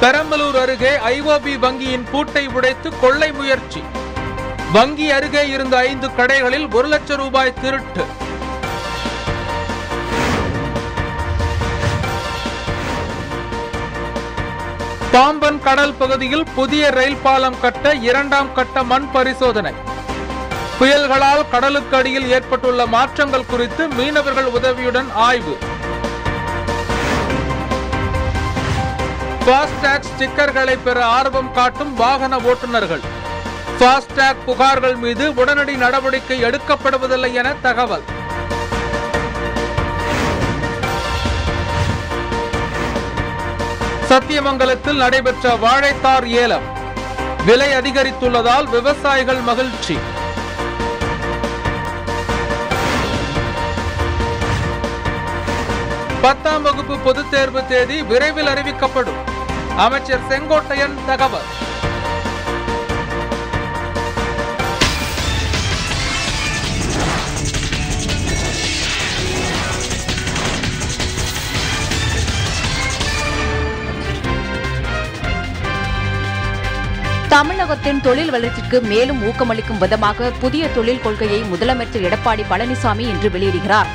பெரம்பலூர் அருகே ஐஓபி வங்கியின் பூட்டை உடைத்து கொள்ளை முயற்சி வங்கி அருகே இருந்த ஐந்து கடைகளில் ஒரு லட்சம் ரூபாய் திருட்டு பாம்பன் கடல் பகுதியில் புதிய ரயில் பாலம் கட்ட இரண்டாம் கட்ட மண் பரிசோதனை புயல்களால் கடலுக்கு அடியில் ஏற்பட்டுள்ள மாற்றங்கள் குறித்து மீனவர்கள் உதவியுடன் ஆய்வு ஃபாஸ்டேக் ஸ்டிக்கர்களை பெற ஆர்வம் காட்டும் வாகன ஓட்டுநர்கள் ஃபாஸ்டேக் புகார்கள் மீது உடனடி நடவடிக்கை எடுக்கப்படுவதில்லை என தகவல் சத்தியமங்கலத்தில் நடைபெற்ற வாழைத்தார் ஏலம் விலை அதிகரித்துள்ளதால் விவசாயிகள் மகிழ்ச்சி பத்தாம் வகுப்பு பொதுத் தேர்வு தேதி விரைவில் அறிவிக்கப்படும் அமைச்சர் செங்கோட்டையன் தகவல் தமிழகத்தின் தொழில் வளர்ச்சிக்கு மேலும் ஊக்கமளிக்கும் விதமாக புதிய தொழில் கொள்கையை முதலமைச்சர் எடப்பாடி பழனிசாமி இன்று வெளியிடுகிறார்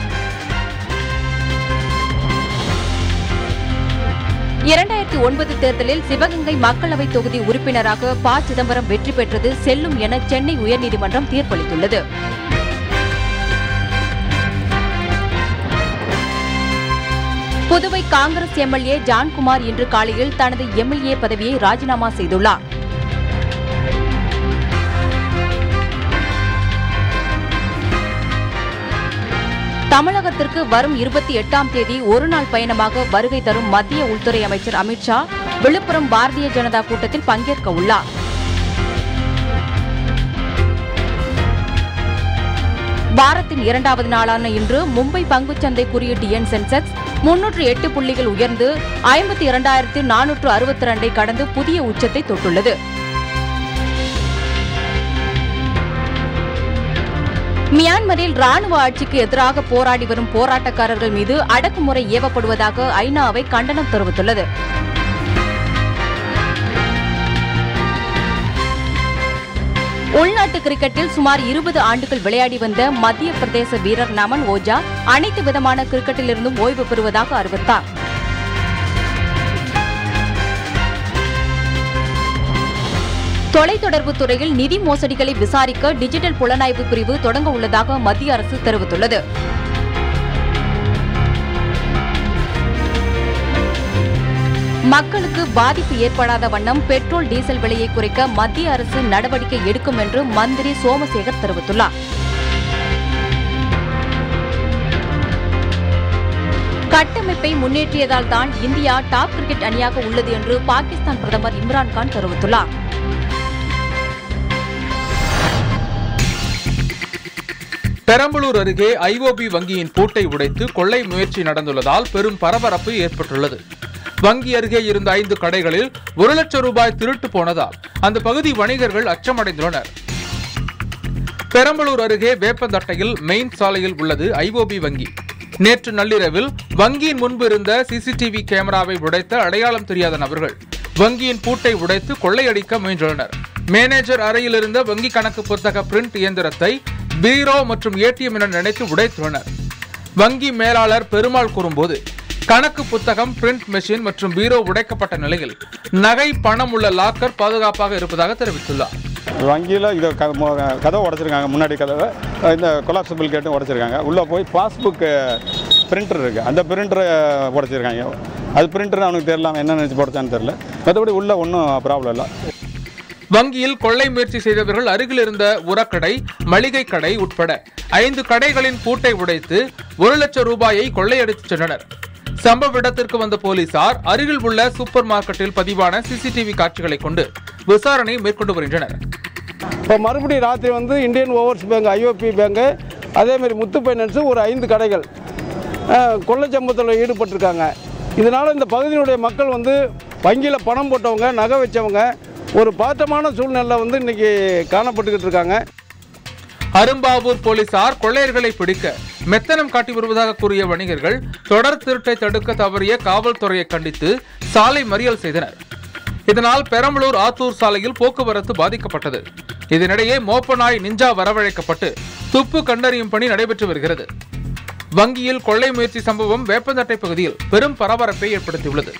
இரண்டாயிரத்தி ஒன்பது தேர்தலில் சிவகங்கை மக்களவை தொகுதி உறுப்பினராக ப சிதம்பரம் வெற்றி பெற்றது செல்லும் என சென்னை உயர்நீதிமன்றம் தீர்ப்பளித்துள்ளது புதுவை காங்கிரஸ் எம்எல்ஏ ஜான்குமார் இன்று காலையில் தனது எம்எல்ஏ பதவியை ராஜினாமா செய்துள்ளார் தமிழகத்திற்கு வரும் இருபத்தி எட்டாம் தேதி ஒருநாள் பயணமாக வருகை தரும் மத்திய உள்துறை அமைச்சர் அமித்ஷா விழுப்புரம் பாரதிய ஜனதா கூட்டத்தில் பங்கேற்க உள்ளார் வாரத்தின் இரண்டாவது நாளான இன்று மும்பை பங்குச்சந்தை குறியீட்டு எண் சென்செக்ஸ் முன்னூற்று எட்டு புள்ளிகள் உயர்ந்து ஐம்பத்தி இரண்டாயிரத்து நானூற்று அறுபத்தி ரெண்டை கடந்து புதிய உச்சத்தை தொட்டுள்ளது மியான்மரில் ராணுவ ஆட்சிக்கு எதிராக போராடி வரும் போராட்டக்காரர்கள் மீது அடக்குமுறை ஏவப்படுவதாக ஐநாவை கண்டனம் தெரிவித்துள்ளது உள்நாட்டு கிரிக்கெட்டில் சுமார் இருபது ஆண்டுகள் விளையாடி வந்த மத்திய பிரதேச வீரர் நமன் ஓஜா அனைத்து விதமான கிரிக்கெட்டிலிருந்தும் ஓய்வு பெறுவதாக அறிவித்தார் தொலைத்தொடர்பு துறையில் நிதி மோசடிகளை விசாரிக்க டிஜிட்டல் புலனாய்வு பிரிவு தொடங்க உள்ளதாக மத்திய அரசு தெரிவித்துள்ளது மக்களுக்கு பாதிப்பு ஏற்படாத வண்ணம் பெட்ரோல் டீசல் விலையை குறைக்க மத்திய அரசு நடவடிக்கை எடுக்கும் என்று மந்திரி சோமசேகர் தெரிவித்துள்ளார் கட்டமைப்பை முன்னேற்றியதால் தான் இந்தியா டாப் கிரிக்கெட் அணியாக உள்ளது என்று பாகிஸ்தான் பிரதமர் இம்ரான்கான் தெரிவித்துள்ளார் பெரம்பலூர் அருகே ஐஓபி வங்கியின் பூட்டை உடைத்து கொள்ளை முயற்சி நடந்துள்ளதால் பெரும் பரபரப்பு ஏற்பட்டுள்ளது வங்கி அருகே இருந்த ஐந்து கடைகளில் ஒரு லட்சம் ரூபாய் திருட்டு போனதால் அந்த பகுதி வணிகர்கள் அச்சமடைந்துள்ளனர் பெரம்பலூர் அருகே வேப்பந்தட்டையில் மெயின் சாலையில் உள்ளது ஐஓபி வங்கி நேற்று நள்ளிரவில் வங்கியின் முன்பு இருந்த சிசிடிவி கேமராவை உடைத்த அடையாளம் தெரியாத நபர்கள் வங்கியின் பூட்டை உடைத்து கொள்ளையடிக்க முயன்றுள்ளனர் மேனேஜர் அறையில் இருந்த வங்கி கணக்கு புத்தக பிரிண்ட் இயந்திரத்தை பீரோ மற்றும் ஏடிஎம் என நினைத்து உடைத்துள்ளனர் வங்கி மேலாளர் பெருமாள் கூறும்போது கணக்கு புத்தகம் பிரிண்ட் மெஷின் மற்றும் பீரோ உடைக்கப்பட்ட நிலையில் நகை பணம் உள்ள லாக்கர் பாதுகாப்பாக இருப்பதாக தெரிவித்துள்ளார் வங்கியில் இதை க மொ- கதவை உடச்சிருக்காங்க முன்னாடி கதவை இந்த கொலாப்சபிள் கேட்டும் உடச்சிருக்காங்க உள்ளே போய் பாஸ்புக் பிரிண்டர் இருக்குது அந்த பிரிண்டரை உடச்சிருக்காங்க அது பிரிண்டர் அவனுக்கு தெரியல அவன் என்ன நினச்சி உடச்சான்னு தெரில மற்றபடி உள்ளே ஒன்றும் ப்ராப்ளம் இல்லை வங்கியில் கொள்ளை முயற்சி செய்தவர்கள் அருகில் இருந்த உரக்கடை மளிகை கடை உட்பட ஐந்து கடைகளின் பூட்டை உடைத்து ஒரு லட்சம் ரூபாயை கொள்ளையடித்துச் சென்றனர் சம்பவ இடத்திற்கு வந்த போலீசார் அருகில் உள்ள சூப்பர் மார்க்கெட்டில் பதிவான சிசிடிவி காட்சிகளை கொண்டு விசாரணை மேற்கொண்டு வருகின்றனர் இப்போ மறுபடியும் ராத்திரி வந்து இந்தியன் ஓவர்ஸ் பேங்க் ஐஓபி பேங்க்கு அதேமாரி முத்து ஃபைனான்ஸு ஒரு ஐந்து கடைகள் அஹ், கொள்ளைச்சம்பவத்தில் ஈடுபட்டிருக்காங்க இதனால் இந்த பகுதியினுடைய மக்கள் வந்து வங்கியில் பணம் போட்டவங்க நகை வச்சவங்க ஒரு பாத்தமான சூழ்நிலை வந்து இன்றைக்கி காணப்பட்டுக்கிட்டு இருக்காங்க அரும்பாவூர் போலீசார் கொள்ளையர்களை பிடிக்க மெத்தனம் காட்டி வருவதாக கூறிய வணிகர்கள் தொடர் திருட்டை தடுக்க தவறிய காவல்துறையை கண்டித்து சாலை மறியல் செய்தனர் இதனால் பெரம்பலூர் ஆத்தூர் சாலையில் போக்குவரத்து பாதிக்கப்பட்டது இதனிடையே மோப்ப நாய் நிஞ்சா வரவழைக்கப்பட்டு துப்பு கண்டறியும் பணி நடைபெற்று வருகிறது வங்கியில் கொள்ளை முயற்சி சம்பவம் வேப்பந்தட்டை பகுதியில் பெரும் பரபரப்பை ஏற்படுத்தியுள்ளது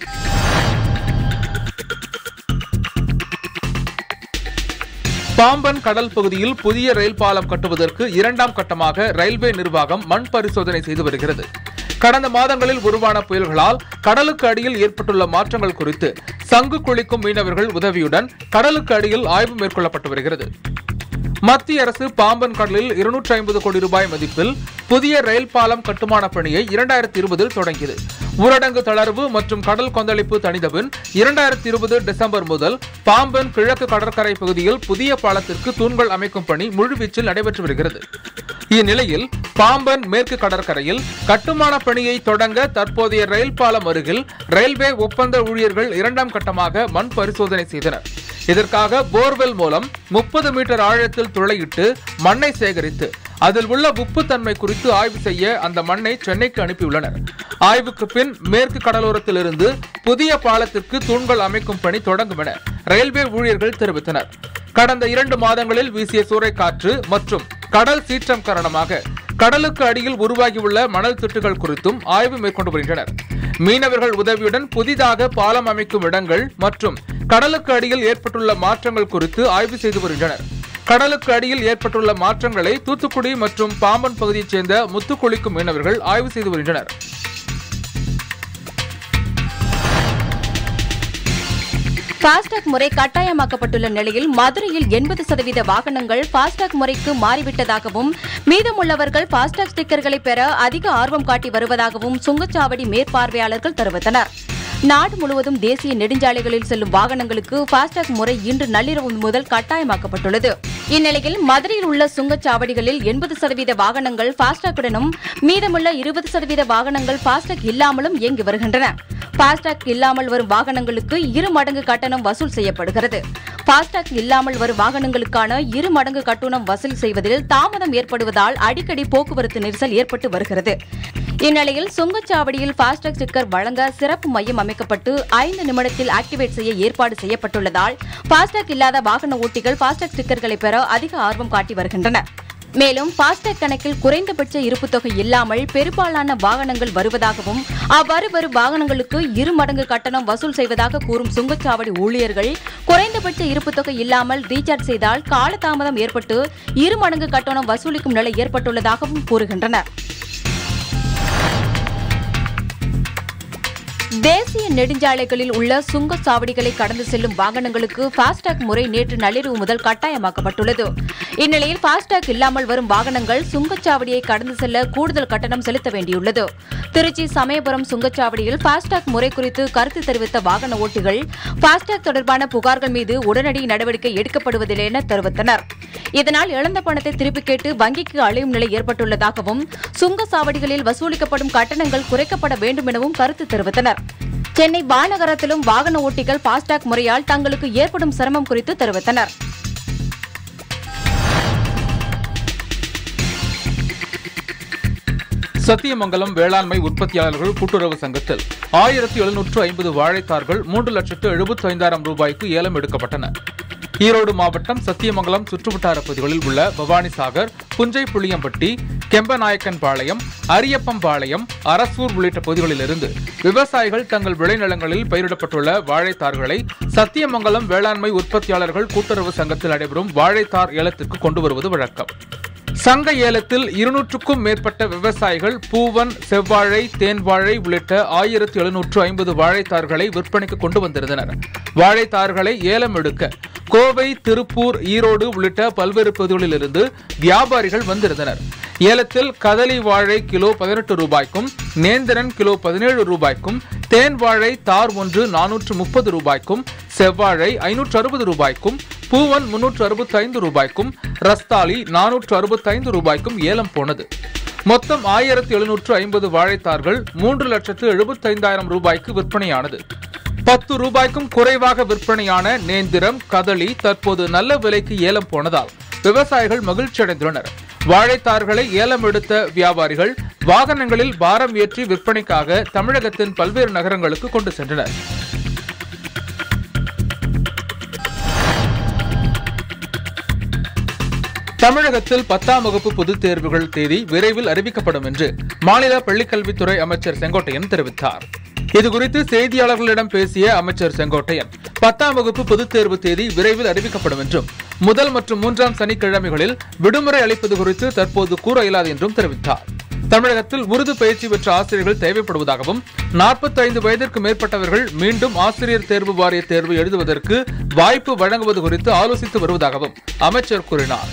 பாம்பன் கடல் பகுதியில் புதிய ரயில் பாலம் கட்டுவதற்கு இரண்டாம் கட்டமாக ரயில்வே நிர்வாகம் மண் பரிசோதனை செய்து வருகிறது கடந்த மாதங்களில் உருவான புயல்களால் கடலுக்கு அடியில் ஏற்பட்டுள்ள மாற்றங்கள் குறித்து சங்கு குளிக்கும் மீனவர்கள் உதவியுடன் கடலுக்கு அடியில் ஆய்வு மேற்கொள்ளப்பட்டு வருகிறது மத்திய அரசு பாம்பன் கடலில் இருநூற்றி ஐம்பது கோடி ரூபாய் மதிப்பில் புதிய ரயில் பாலம் கட்டுமான பணியை இரண்டாயிரத்தி இருபதில் தொடங்கியது ஊரடங்கு தளர்வு மற்றும் கடல் கொந்தளிப்பு தணிந்தபின் இரண்டாயிரத்தி இருபது டிசம்பர் முதல் பாம்பன் கிழக்கு கடற்கரை பகுதியில் புதிய பாலத்திற்கு தூண்கள் அமைக்கும் பணி முழுவீச்சில் நடைபெற்று வருகிறது இந்நிலையில் பாம்பன் மேற்கு கடற்கரையில் கட்டுமான பணியை தொடங்க தற்போதைய ரயில் பாலம் அருகில் ரயில்வே ஒப்பந்த ஊழியர்கள் இரண்டாம் கட்டமாக மண் பரிசோதனை செய்தனர் இதற்காக போர்வெல் மூலம் முப்பது மீட்டர் ஆழத்தில் துளையிட்டு மண்ணை சேகரித்து அதில் உள்ள உப்புத்தன்மை குறித்து ஆய்வு செய்ய அந்த மண்ணை சென்னைக்கு அனுப்பியுள்ளனர் ஆய்வுக்கு பின் மேற்கு கடலோரத்திலிருந்து புதிய பாலத்திற்கு தூண்கள் அமைக்கும் பணி தொடங்கும் என ரயில்வே ஊழியர்கள் தெரிவித்தனர் கடந்த இரண்டு மாதங்களில் வீசிய சூறைக்காற்று மற்றும் கடல் சீற்றம் காரணமாக கடலுக்கு அடியில் உருவாகியுள்ள மணல் திட்டுகள் குறித்தும் ஆய்வு மேற்கொண்டு வருகின்றனர் மீனவர்கள் உதவியுடன் புதிதாக பாலம் அமைக்கும் இடங்கள் மற்றும் கடலுக்கு அடியில் ஏற்பட்டுள்ள மாற்றங்கள் குறித்து ஆய்வு செய்து வருகின்றனர் கடலுக்கு அடியில் ஏற்பட்டுள்ள மாற்றங்களை தூத்துக்குடி மற்றும் பாம்பன் பகுதியைச் சேர்ந்த முத்துக்குளிக்கும் மீனவர்கள் ஆய்வு செய்து வருகின்றனர் பாஸ்டாக் முறை கட்டாயமாக்கப்பட்டுள்ள நிலையில் மதுரையில் எண்பது சதவீத வாகனங்கள் பாஸ்டாக் முறைக்கு மாறிவிட்டதாகவும் மீதமுள்ளவர்கள் பாஸ்டாக் ஸ்டிக்கர்களை பெற அதிக ஆர்வம் காட்டி வருவதாகவும் சுங்கச்சாவடி மேற்பார்வையாளர்கள் தெரிவித்தனர் நாடு முழுவதும் தேசிய நெடுஞ்சாலைகளில் செல்லும் வாகனங்களுக்கு பாஸ்டாக் முறை இன்று நள்ளிரவு முதல் கட்டாயமாக்கப்பட்டுள்ளது இந்நிலையில் மதுரையில் உள்ள சுங்கச்சாவடிகளில் எண்பது சதவீத வாகனங்கள் பாஸ்டாக்குடனும் மீதமுள்ள இருபது சதவீத வாகனங்கள் பாஸ்டாக் இல்லாமலும் இயங்கி வருகின்றன பாஸ்டாக் இல்லாமல் வரும் வாகனங்களுக்கு இரு மடங்கு கட்டணம் வசூல் செய்யப்படுகிறது பாஸ்டாக் இல்லாமல் வரும் வாகனங்களுக்கான இரு மடங்கு கட்டணம் வசூல் செய்வதில் தாமதம் ஏற்படுவதால் அடிக்கடி போக்குவரத்து நெரிசல் ஏற்பட்டு வருகிறது இந்நிலையில் சுங்கச்சாவடியில் பாஸ்டாக் ஸ்டிக்கர் வழங்க சிறப்பு மையம் அமைக்கப்பட்டு ஐந்து நிமிடத்தில் ஆக்டிவேட் செய்ய ஏற்பாடு செய்யப்பட்டுள்ளதால் பாஸ்டாக் இல்லாத வாகன ஓட்டிகள் பாஸ்டாக் ஸ்டிக்கர்களை பெற அதிக ஆர்வம் காட்டி வருகின்றனர் மேலும் பாஸ்டாக் கணக்கில் குறைந்தபட்ச இருப்புத் தொகை இல்லாமல் பெரும்பாலான வாகனங்கள் வருவதாகவும் அவ்வாறு வரும் வாகனங்களுக்கு இரு மடங்கு கட்டணம் வசூல் செய்வதாக கூறும் சுங்கச்சாவடி ஊழியர்கள் குறைந்தபட்ச இருப்புத் தொகை இல்லாமல் ரீசார்ஜ் செய்தால் காலதாமதம் ஏற்பட்டு இரு மடங்கு கட்டணம் வசூலிக்கும் நிலை ஏற்பட்டுள்ளதாகவும் கூறுகின்றனர் தேசிய நெடுஞ்சாலைகளில் உள்ள சுங்கச் சாவடிகளை கடந்து செல்லும் வாகனங்களுக்கு பாஸ்டாக் முறை நேற்று நள்ளிரவு முதல் கட்டாயமாக்கப்பட்டுள்ளது இந்நிலையில் பாஸ்டாக் இல்லாமல் வரும் வாகனங்கள் சுங்கச்சாவடியை கடந்து செல்ல கூடுதல் கட்டணம் செலுத்த வேண்டியுள்ளது திருச்சி சமயபுரம் சுங்கச்சாவடியில் பாஸ்டாக் முறை குறித்து கருத்து தெரிவித்த வாகன ஓட்டிகள் பாஸ்டாக் தொடர்பான புகார்கள் மீது உடனடி நடவடிக்கை எடுக்கப்படுவதில்லை என தெரிவித்தனர் இதனால் இழந்த பணத்தை திருப்பிக் கேட்டு வங்கிக்கு அழையும் நிலை ஏற்பட்டுள்ளதாகவும் சுங்க சாவடிகளில் வசூலிக்கப்படும் கட்டணங்கள் குறைக்கப்பட வேண்டும் எனவும் கருத்து தெரிவித்தனர் சென்னை வானகரத்திலும் வாகன ஓட்டிகள் பாஸ்டாக் முறையால் தங்களுக்கு ஏற்படும் சிரமம் குறித்து தெரிவித்தனர் சத்தியமங்கலம் வேளாண்மை உற்பத்தியாளர்கள் கூட்டுறவு சங்கத்தில் ஆயிரத்தி எழுநூற்று ஐம்பது வாழைத்தார்கள் மூன்று லட்சத்து எழுபத்தி ஐந்தாயிரம் ரூபாய்க்கு ஏலம் எடுக்கப்பட்டன ஈரோடு மாவட்டம் சத்தியமங்கலம் சுற்றுவட்டார பகுதிகளில் உள்ள பவானிசாகர் புஞ்சை புளியம்பட்டி கெம்பநாயக்கன் பாளையம் அரியப்பம் பாளையம் அரசூர் உள்ளிட்ட பகுதிகளிலிருந்து விவசாயிகள் தங்கள் விளைநிலங்களில் பயிரிடப்பட்டுள்ள வாழைத்தார்களை சத்தியமங்கலம் வேளாண்மை உற்பத்தியாளர்கள் கூட்டுறவு சங்கத்தில் நடைபெறும் வாழைத்தார் ஏலத்திற்கு கொண்டு வருவது வழக்கம் சங்க ஏலத்தில் இருநூற்றுக்கும் மேற்பட்ட விவசாயிகள் பூவன் செவ்வாழை தேன்வாழை உள்ளிட்ட ஆயிரத்தி எழுநூற்று ஐம்பது வாழைத்தார்களை விற்பனைக்கு கொண்டு வந்திருந்தனர் வாழைத்தார்களை ஏலம் எடுக்க கோவை திருப்பூர் ஈரோடு உள்ளிட்ட பல்வேறு பகுதிகளிலிருந்து வியாபாரிகள் வந்திருந்தனர் ஏலத்தில் கதலி வாழை கிலோ பதினெட்டு ரூபாய்க்கும் நேந்திரன் கிலோ பதினேழு ரூபாய்க்கும் தேன் வாழை தார் ஒன்று நானூற்று முப்பது ரூபாய்க்கும் செவ்வாழை ஐநூற்று அறுபது ரூபாய்க்கும் பூவன் முன்னூற்று அறுபத்தி ஐந்து ரூபாய்க்கும் ரஸ்தாலி நானூற்று அறுபத்தைந்து ரூபாய்க்கும் ஏலம் போனது மொத்தம் ஆயிரத்தி எழுநூற்று ஐம்பது வாழைத்தார்கள் மூன்று லட்சத்து எழுபத்தைந்தாயிரம் ரூபாய்க்கு விற்பனையானது பத்து ரூபாய்க்கும் குறைவாக விற்பனையான நேந்திரம் கதளி தற்போது நல்ல விலைக்கு ஏலம் போனதால் விவசாயிகள் மகிழ்ச்சி அடைந்துள்ளனர் வாழைத்தார்களை ஏலம் எடுத்த வியாபாரிகள் வாகனங்களில் பாரம் ஏற்றி விற்பனைக்காக தமிழகத்தின் பல்வேறு நகரங்களுக்கு கொண்டு சென்றனர் தமிழகத்தில் பத்தாம் வகுப்பு பொதுத் தேர்வுகள் தேதி விரைவில் அறிவிக்கப்படும் என்று மாநில பள்ளிக்கல்வித்துறை அமைச்சர் செங்கோட்டையன் தெரிவித்தார் இதுகுறித்து செய்தியாளர்களிடம் பேசிய அமைச்சர் செங்கோட்டையன் பத்தாம் வகுப்பு பொதுத் தேர்வு தேதி விரைவில் அறிவிக்கப்படும் என்றும் முதல் மற்றும் மூன்றாம் சனிக்கிழமைகளில் விடுமுறை அளிப்பது குறித்து தற்போது கூற இயலாது என்றும் தெரிவித்தார் தமிழகத்தில் உருது பயிற்சி பெற்ற ஆசிரியர்கள் தேவைப்படுவதாகவும் 45 வயதிற்கு மேற்பட்டவர்கள் மீண்டும் ஆசிரியர் தேர்வு வாரிய தேர்வு எழுதுவதற்கு வாய்ப்பு வழங்குவது குறித்து ஆலோசித்து வருவதாகவும் அமைச்சர் கூறினார்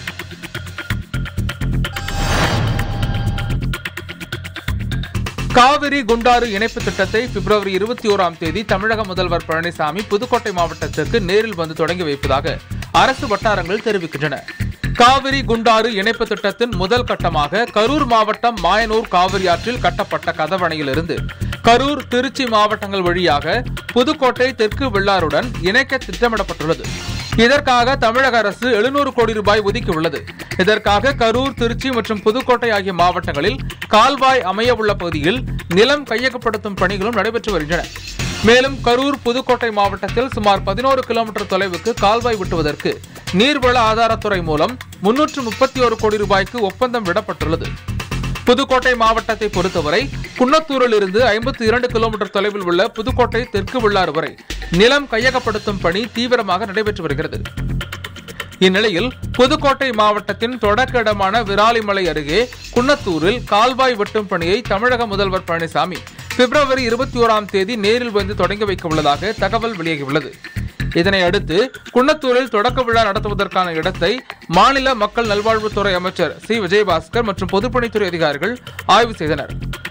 காவிரி குண்டாறு இணைப்பு திட்டத்தை பிப்ரவரி இருபத்தி ஓராம் தேதி தமிழக முதல்வர் பழனிசாமி புதுக்கோட்டை மாவட்டத்திற்கு நேரில் வந்து தொடங்கி வைப்பதாக அரசு வட்டாரங்கள் தெரிவிக்கின்றன காவிரி குண்டாறு இணைப்பு திட்டத்தின் முதல் கட்டமாக கரூர் மாவட்டம் மாயனூர் காவிரி ஆற்றில் கட்டப்பட்ட கதவணையிலிருந்து கரூர் திருச்சி மாவட்டங்கள் வழியாக புதுக்கோட்டை தெற்கு வெள்ளாறுடன் இணைக்க திட்டமிடப்பட்டுள்ளது இதற்காக தமிழக அரசு எழுநூறு கோடி ரூபாய் ஒதுக்கியுள்ளது இதற்காக கரூர் திருச்சி மற்றும் புதுக்கோட்டை ஆகிய மாவட்டங்களில் கால்வாய் அமைய உள்ள பகுதியில் நிலம் கையகப்படுத்தும் பணிகளும் நடைபெற்று வருகின்றன மேலும் கரூர் புதுக்கோட்டை மாவட்டத்தில் சுமார் பதினோரு கிலோமீட்டர் தொலைவுக்கு கால்வாய் விட்டுவதற்கு நீர்வள ஆதாரத்துறை மூலம் முன்னூற்று முப்பத்தி ஒரு கோடி ரூபாய்க்கு ஒப்பந்தம் விடப்பட்டுள்ளது புதுக்கோட்டை மாவட்டத்தை பொறுத்தவரை குன்னத்தூரில் இருந்து ஐம்பத்தி இரண்டு கிலோமீட்டர் தொலைவில் உள்ள புதுக்கோட்டை தெற்கு வெள்ளாறு வரை நிலம் கையகப்படுத்தும் பணி தீவிரமாக நடைபெற்று வருகிறது இந்நிலையில் புதுக்கோட்டை மாவட்டத்தின் தொடக்க இடமான விராலிமலை அருகே குன்னத்தூரில் கால்வாய் வெட்டும் பணியை தமிழக முதல்வர் பழனிசாமி பிப்ரவரி இருபத்தி ஓராம் தேதி நேரில் வந்து தொடங்கி வைக்க உள்ளதாக தகவல் வெளியாகியுள்ளது இதனை அடுத்து குன்னத்தூரில் தொடக்க விழா நடத்துவதற்கான இடத்தை மாநில மக்கள் நல்வாழ்வுத்துறை அமைச்சர் சி விஜயபாஸ்கர் மற்றும் பொதுப்பணித்துறை அதிகாரிகள் ஆய்வு செய்தனர்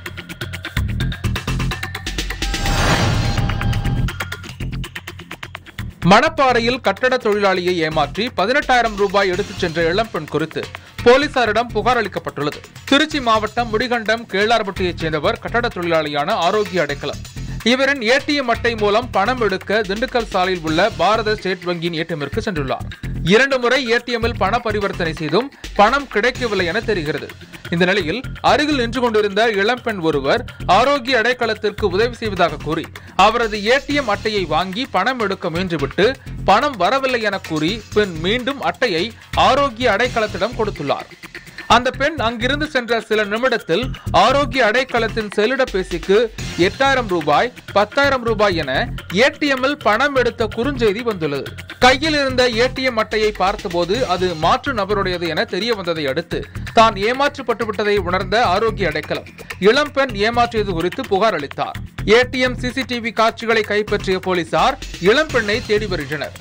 மணப்பாறையில் கட்டட தொழிலாளியை ஏமாற்றி பதினெட்டாயிரம் ரூபாய் எடுத்துச் சென்ற இளம்பெண் குறித்து போலீசாரிடம் புகார் அளிக்கப்பட்டுள்ளது திருச்சி மாவட்டம் முடிகண்டம் கேளார்பட்டியைச் சேர்ந்தவர் கட்டட தொழிலாளியான ஆரோக்கிய அடைக்கலம் இவரின் ஏடிஎம் அட்டை மூலம் பணம் எடுக்க திண்டுக்கல் சாலையில் உள்ள பாரத ஸ்டேட் வங்கியின் ஏடிஎம்மிற்கு சென்றுள்ளார் இரண்டு முறை ஏடிஎம்மில் பண பரிவர்த்தனை செய்தும் பணம் கிடைக்கவில்லை என தெரிகிறது இந்த நிலையில் அருகில் நின்று கொண்டிருந்த இளம்பெண் ஒருவர் ஆரோக்கிய அடைக்கலத்திற்கு உதவி செய்வதாக கூறி அவரது ஏடிஎம் அட்டையை வாங்கி பணம் எடுக்க முயன்றுவிட்டு பணம் வரவில்லை என கூறி பின் மீண்டும் அட்டையை ஆரோக்கிய அடைக்கலத்திடம் கொடுத்துள்ளார் அந்த பெண் அங்கிருந்து சென்ற சில நிமிடத்தில் ஆரோக்கிய அடைக்கலத்தின் செல்லிடப்பேசிக்கு எட்டாயிரம் ரூபாய் பத்தாயிரம் ரூபாய் என ஏடிஎம்மில் பணம் எடுத்த குறுஞ்செய்தி வந்துள்ளது கையில் இருந்த ஏடிஎம் அட்டையை பார்த்தபோது அது மாற்று நபருடையது என தெரிய வந்ததை அடுத்து தான் ஏமாற்றப்பட்டு விட்டதை உணர்ந்த ஆரோக்கிய அடைக்கலம் இளம்பெண் ஏமாற்றியது குறித்து புகார் அளித்தார் ஏடிஎம் சிசிடிவி காட்சிகளை கைப்பற்றிய போலீசார் இளம்பெண்ணை தேடி வருகின்றனர்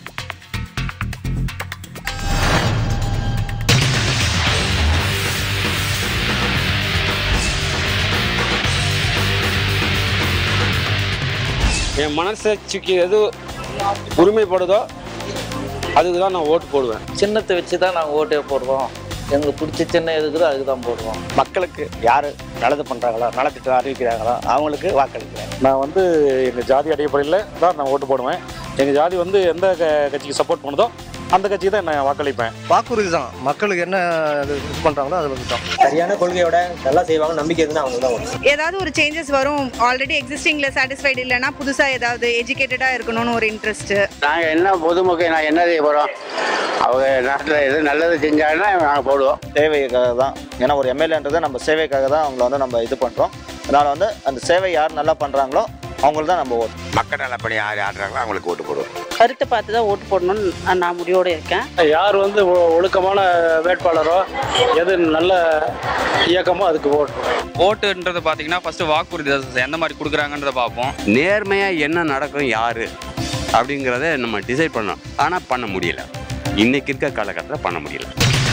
என் மனசாட்சிக்கு எது உரிமைப்படுதோ அதுக்கு தான் நான் ஓட்டு போடுவேன் சின்னத்தை வச்சு தான் நாங்கள் ஓட்டே போடுறோம் எங்களுக்கு பிடிச்ச சின்ன எதுக்குதோ அதுக்கு தான் போடுவோம் மக்களுக்கு யார் நல்லது பண்ணுறாங்களோ நலத்திட்டம் அறிவிக்கிறாங்களோ அவங்களுக்கு வாக்களிக்கிறேன் நான் வந்து எங்கள் ஜாதி அடிப்படையில் தான் நான் ஓட்டு போடுவேன் எங்கள் ஜாதி வந்து எந்த க கட்சிக்கு சப்போர்ட் பண்ணுதோ அந்த கட்சிக்கு தான் நான் வாக்களிப்பேன் வாக்குறுதி தான் மக்களுக்கு என்ன இது பண்ணுறாங்களோ அதில் தான் சரியான கொள்கையோட நல்லா செய்வாங்க நம்பிக்கை இருக்குன்னா அவங்க தான் வரும் ஏதாவது ஒரு சேஞ்சஸ் வரும் ஆல்ரெடி எக்ஸிஸ்டிங்ல சாட்டிஸ்ஃபைடு இல்லைன்னா புதுசா ஏதாவது எஜுகேட்டடா இருக்கணும்னு ஒரு இன்ட்ரெஸ்ட் நாங்கள் என்ன பொதுமக்கள் நான் என்ன செய்ய போகிறோம் அவங்க நாட்டில் எது நல்லது செஞ்சாங்கன்னா நாங்கள் போடுவோம் சேவைக்காக தான் ஏன்னா ஒரு எம்எல்ஏன்றது நம்ம சேவைக்காக தான் அவங்கள வந்து நம்ம இது பண்ணுறோம் அதனால் வந்து அந்த சேவை யார் நல்லா பண்ணுறாங்களோ அவங்களுக்கு தான் நம்ம ஓட்டு மக்கள் நல்லபடி யார் ஆடுறாங்களோ அவங்களுக்கு ஓட்டு போடுவோம் கருத்தை பார்த்து தான் ஓட்டு போடணும்னு நான் முடிவோட இருக்கேன் யார் வந்து ஒ- ஒழுக்கமான வேட்பாளரோ எது நல்ல இயக்கமோ அதுக்கு ஓட்டு போடுவேன். ஓட்டுன்றது பார்த்தீங்கன்னா ஃபர்ஸ்ட் வாக்குறுதி தான் எந்த மாதிரி கொடுக்குறாங்கன்றத பார்ப்போம் நேர்மையாக என்ன நடக்கும் யார் அப்படிங்கிறத நம்ம டிசைட் பண்ணோம் ஆனால் பண்ண முடியல இன்னைக்கு இருக்க காலகட்டத்தில் பண்ண முடியல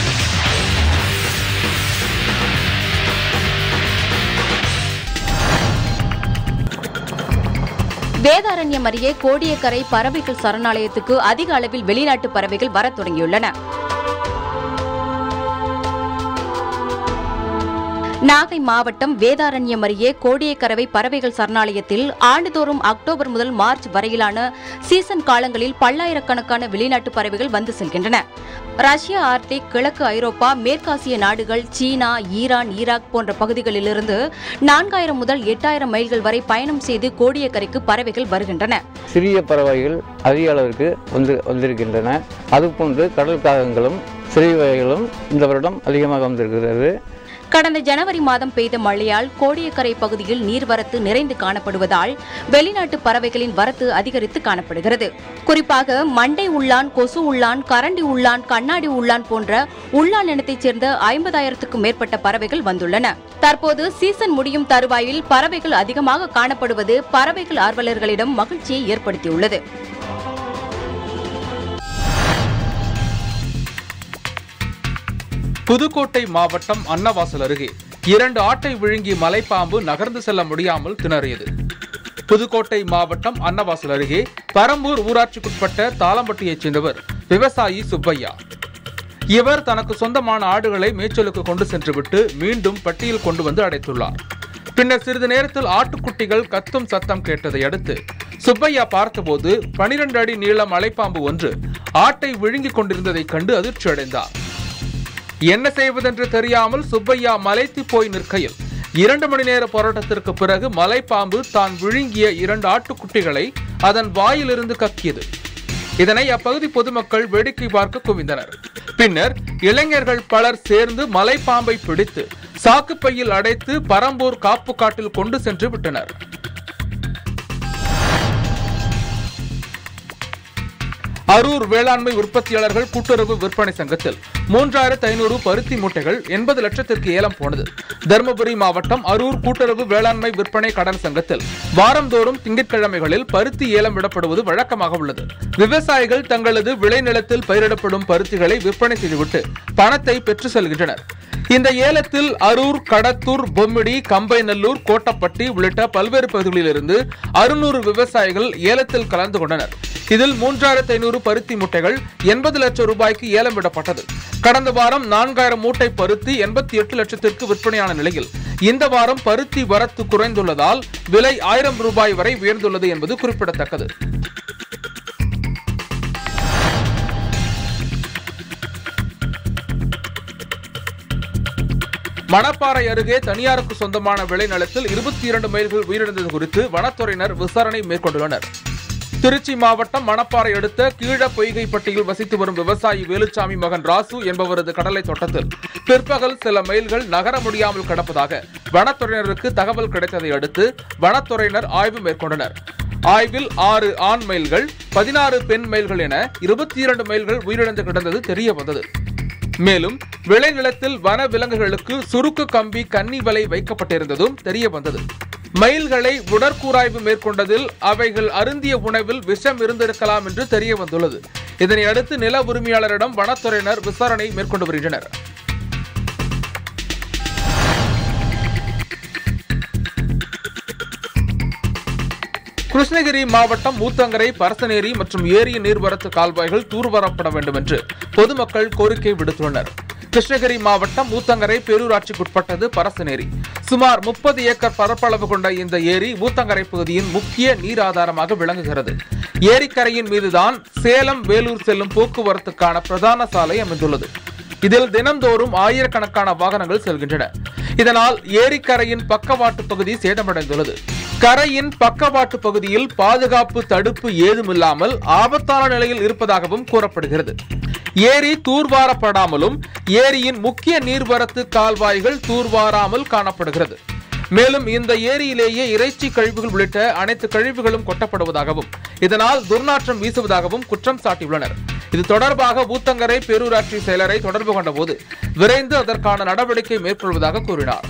வேதாரண்யம் அருகே கோடியக்கரை பறவைகள் சரணாலயத்துக்கு அதிக அளவில் வெளிநாட்டு பறவைகள் வரத் தொடங்கியுள்ளன நாகை மாவட்டம் வேதாரண்யம் அருகே கோடியக்கரவை பறவைகள் சரணாலயத்தில் ஆண்டுதோறும் அக்டோபர் முதல் மார்ச் வரையிலான சீசன் காலங்களில் பல்லாயிரக்கணக்கான வெளிநாட்டு பறவைகள் வந்து செல்கின்றன ரஷ்யா ஆர்டிக் கிழக்கு ஐரோப்பா மேற்காசிய நாடுகள் சீனா ஈரான் ஈராக் போன்ற பகுதிகளிலிருந்து நான்காயிரம் முதல் எட்டாயிரம் மைல்கள் வரை பயணம் செய்து கோடியக்கரைக்கு பறவைகள் வருகின்றன சிறிய பறவைகள் அதிக அளவிற்கு வந்து வந்திருக்கின்றன அதுபோன்று கடல் காகங்களும் சிறிய வகைகளும் இந்த வருடம் அதிகமாக வந்திருக்கிறது கடந்த ஜனவரி மாதம் பெய்த மழையால் கோடியக்கரை பகுதியில் நீர்வரத்து நிறைந்து காணப்படுவதால் வெளிநாட்டு பறவைகளின் வரத்து அதிகரித்து காணப்படுகிறது குறிப்பாக மண்டை உள்ளான் கொசு உள்ளான் கரண்டி உள்ளான் கண்ணாடி உள்ளான் போன்ற உள்ளான் இனத்தைச் சேர்ந்த ஐம்பதாயிரத்துக்கும் மேற்பட்ட பறவைகள் வந்துள்ளன தற்போது சீசன் முடியும் தருவாயில் பறவைகள் அதிகமாக காணப்படுவது பறவைகள் ஆர்வலர்களிடம் மகிழ்ச்சியை ஏற்படுத்தியுள்ளது புதுக்கோட்டை மாவட்டம் அன்னவாசல் அருகே இரண்டு ஆட்டை விழுங்கி மலைப்பாம்பு நகர்ந்து செல்ல முடியாமல் திணறியது புதுக்கோட்டை மாவட்டம் அன்னவாசல் அருகே பரம்பூர் ஊராட்சிக்குட்பட்ட தாளம்பட்டியைச் சேர்ந்தவர் விவசாயி சுப்பையா இவர் தனக்கு சொந்தமான ஆடுகளை மேய்ச்சலுக்கு கொண்டு சென்றுவிட்டு மீண்டும் பட்டியில் கொண்டு வந்து அடைத்துள்ளார் பின்னர் சிறிது நேரத்தில் ஆட்டுக்குட்டிகள் கத்தும் சத்தம் கேட்டதை அடுத்து சுப்பையா பார்த்தபோது பனிரெண்டு அடி நீள மலைப்பாம்பு ஒன்று ஆட்டை விழுங்கிக் கொண்டிருந்ததைக் கண்டு அதிர்ச்சி அடைந்தார் என்ன செய்வதென்று தெரியாமல் சுப்பையா மலைத்து போய் நிற்கையில் இரண்டு மணி நேர போராட்டத்திற்கு பிறகு மலைப்பாம்பு தான் விழுங்கிய இரண்டு ஆட்டுக்குட்டிகளை அதன் வாயிலிருந்து கக்கியது இதனை அப்பகுதி பொதுமக்கள் வேடிக்கை பார்க்க குவிந்தனர் பின்னர் இளைஞர்கள் பலர் சேர்ந்து மலைப்பாம்பை பிடித்து சாக்குப்பையில் அடைத்து பரம்பூர் காப்பு காட்டில் கொண்டு சென்று விட்டனர் அரூர் வேளாண்மை உற்பத்தியாளர்கள் கூட்டுறவு விற்பனை சங்கத்தில் மூன்றாயிரத்து ஐநூறு பருத்தி மூட்டைகள் எண்பது லட்சத்திற்கு ஏலம் போனது தருமபுரி மாவட்டம் அரூர் கூட்டுறவு வேளாண்மை விற்பனை கடன் சங்கத்தில் வாரந்தோறும் திங்கட்கிழமைகளில் பருத்தி ஏலம் விடப்படுவது வழக்கமாக உள்ளது விவசாயிகள் தங்களது விளைநிலத்தில் பயிரிடப்படும் பருத்திகளை விற்பனை செய்துவிட்டு பணத்தை பெற்று செல்கின்றனர் இந்த ஏலத்தில் அரூர் கடத்தூர் பொம்மிடி கம்பைநல்லூர் கோட்டப்பட்டி உள்ளிட்ட பல்வேறு பகுதிகளிலிருந்து அறுநூறு விவசாயிகள் ஏலத்தில் கலந்து கொண்டனர் இதில் மூன்றாயிரத்து ஐநூறு பருத்தி மூட்டைகள் எண்பது லட்சம் ரூபாய்க்கு ஏலம் விடப்பட்டது கடந்த வாரம் நான்காயிரம் மூட்டை பருத்தி எண்பத்தி எட்டு லட்சத்திற்கு விற்பனையான நிலையில் இந்த வாரம் பருத்தி வரத்து குறைந்துள்ளதால் விலை ஆயிரம் ரூபாய் வரை உயர்ந்துள்ளது என்பது குறிப்பிடத்தக்கது மணப்பாறை அருகே தனியாருக்கு சொந்தமான விளைநிலத்தில் இருபத்தி இரண்டு மைல்கள் உயிரிழந்தது குறித்து வனத்துறையினர் விசாரணை மேற்கொண்டுள்ளனர் திருச்சி மாவட்டம் மணப்பாறை அடுத்த கீழ பொய்கைப்பட்டியில் வசித்து வரும் விவசாயி வேலுச்சாமி மகன் ராசு என்பவரது கடலை தோட்டத்தில் பிற்பகல் சில மைல்கள் நகர முடியாமல் கிடப்பதாக வனத்துறையினருக்கு தகவல் கிடைத்ததை அடுத்து வனத்துறையினர் ஆய்வு மேற்கொண்டனர் ஆய்வில் ஆறு ஆண் மயில்கள் பதினாறு பெண் மயில்கள் என இருபத்தி இரண்டு மைல்கள் உயிரிழந்து கிடந்தது தெரிய வந்தது மேலும் விளைநிலத்தில் வன விலங்குகளுக்கு சுருக்கு கம்பி கன்னி வலை வைக்கப்பட்டிருந்ததும் தெரிய வந்தது மயில்களை உடற்கூராய்வு மேற்கொண்டதில் அவைகள் அருந்திய உணவில் விஷம் இருந்திருக்கலாம் என்று தெரிய வந்துள்ளது இதனை அடுத்து நில உரிமையாளரிடம் வனத்துறையினர் விசாரணை மேற்கொண்டு வருகின்றனர் கிருஷ்ணகிரி மாவட்டம் ஊத்தங்கரை பரசனேரி மற்றும் ஏரிய நீர்வரத்து கால்வாய்கள் தூர்வாரப்பட வேண்டும் என்று பொதுமக்கள் கோரிக்கை விடுத்துள்ளனர் கிருஷ்ணகிரி மாவட்டம் ஊத்தங்கரை பேரூராட்சிக்குட்பட்டது பரசனேரி சுமார் முப்பது ஏக்கர் பரப்பளவு கொண்ட இந்த ஏரி ஊத்தங்கரை பகுதியின் முக்கிய நீர் ஆதாரமாக விளங்குகிறது ஏரிக்கரையின் மீதுதான் சேலம் வேலூர் செல்லும் போக்குவரத்துக்கான பிரதான சாலை அமைந்துள்ளது இதில் தினந்தோறும் ஆயிரக்கணக்கான வாகனங்கள் செல்கின்றன இதனால் ஏரிக்கரையின் பக்கவாட்டு பகுதி சேதமடைந்துள்ளது கரையின் பக்கவாட்டு பகுதியில் பாதுகாப்பு தடுப்பு ஏதுமில்லாமல் ஆபத்தான நிலையில் இருப்பதாகவும் கூறப்படுகிறது ஏரி தூர்வாரப்படாமலும் ஏரியின் முக்கிய நீர்வரத்து கால்வாய்கள் தூர்வாராமல் காணப்படுகிறது மேலும் இந்த ஏரியிலேயே இறைச்சி கழிவுகள் உள்ளிட்ட அனைத்து கழிவுகளும் கொட்டப்படுவதாகவும் இதனால் துர்நாற்றம் வீசுவதாகவும் குற்றம் சாட்டியுள்ளனர் இது தொடர்பாக ஊத்தங்கரை பேரூராட்சி செயலரை தொடர்பு கொண்டபோது விரைந்து அதற்கான நடவடிக்கை மேற்கொள்வதாக கூறினார்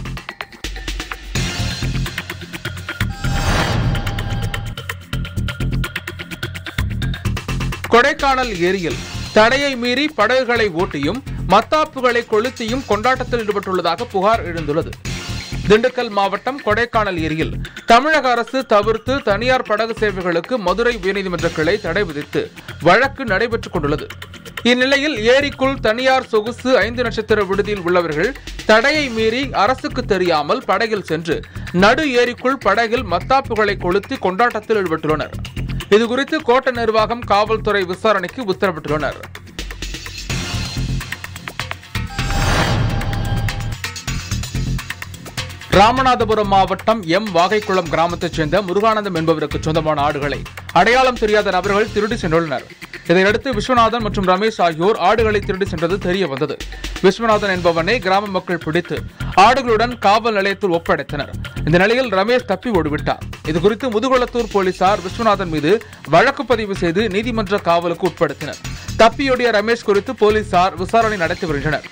கொடைக்கானல் ஏரியில் தடையை மீறி படகுகளை ஓட்டியும் மத்தாப்புகளை கொளுத்தியும் கொண்டாட்டத்தில் ஈடுபட்டுள்ளதாக புகார் எழுந்துள்ளது திண்டுக்கல் மாவட்டம் கொடைக்கானல் ஏரியில் தமிழக அரசு தவிர்த்து தனியார் படகு சேவைகளுக்கு மதுரை உயர்நீதிமன்ற கிளை தடை விதித்து வழக்கு நடைபெற்றுக் கொண்டுள்ளது இந்நிலையில் ஏரிக்குள் தனியார் சொகுசு ஐந்து நட்சத்திர விடுதியில் உள்ளவர்கள் தடையை மீறி அரசுக்கு தெரியாமல் படகில் சென்று நடு ஏரிக்குள் படகில் மத்தாப்புகளை கொளுத்தி கொண்டாட்டத்தில் ஈடுபட்டுள்ளனர் இதுகுறித்து கோட்ட நிர்வாகம் காவல்துறை விசாரணைக்கு உத்தரவிட்டுள்ளனர் ராமநாதபுரம் மாவட்டம் எம் வாகைக்குளம் கிராமத்தைச் சேர்ந்த முருகானந்தம் என்பவருக்கு சொந்தமான ஆடுகளை அடையாளம் தெரியாத நபர்கள் திருடி சென்றுள்ளனர் இதையடுத்து விஸ்வநாதன் மற்றும் ரமேஷ் ஆகியோர் ஆடுகளை திருடி சென்றது தெரிய வந்தது விஸ்வநாதன் என்பவனை கிராம மக்கள் பிடித்து ஆடுகளுடன் காவல் நிலையத்தில் ஒப்படைத்தனர் இந்த நிலையில் ரமேஷ் தப்பி ஓடிவிட்டார் இதுகுறித்து முதுகுளத்தூர் போலீசார் விஸ்வநாதன் மீது வழக்கு பதிவு செய்து நீதிமன்ற காவலுக்கு உட்படுத்தினர் தப்பியோடிய ரமேஷ் குறித்து போலீசார் விசாரணை நடத்தி வருகின்றனர்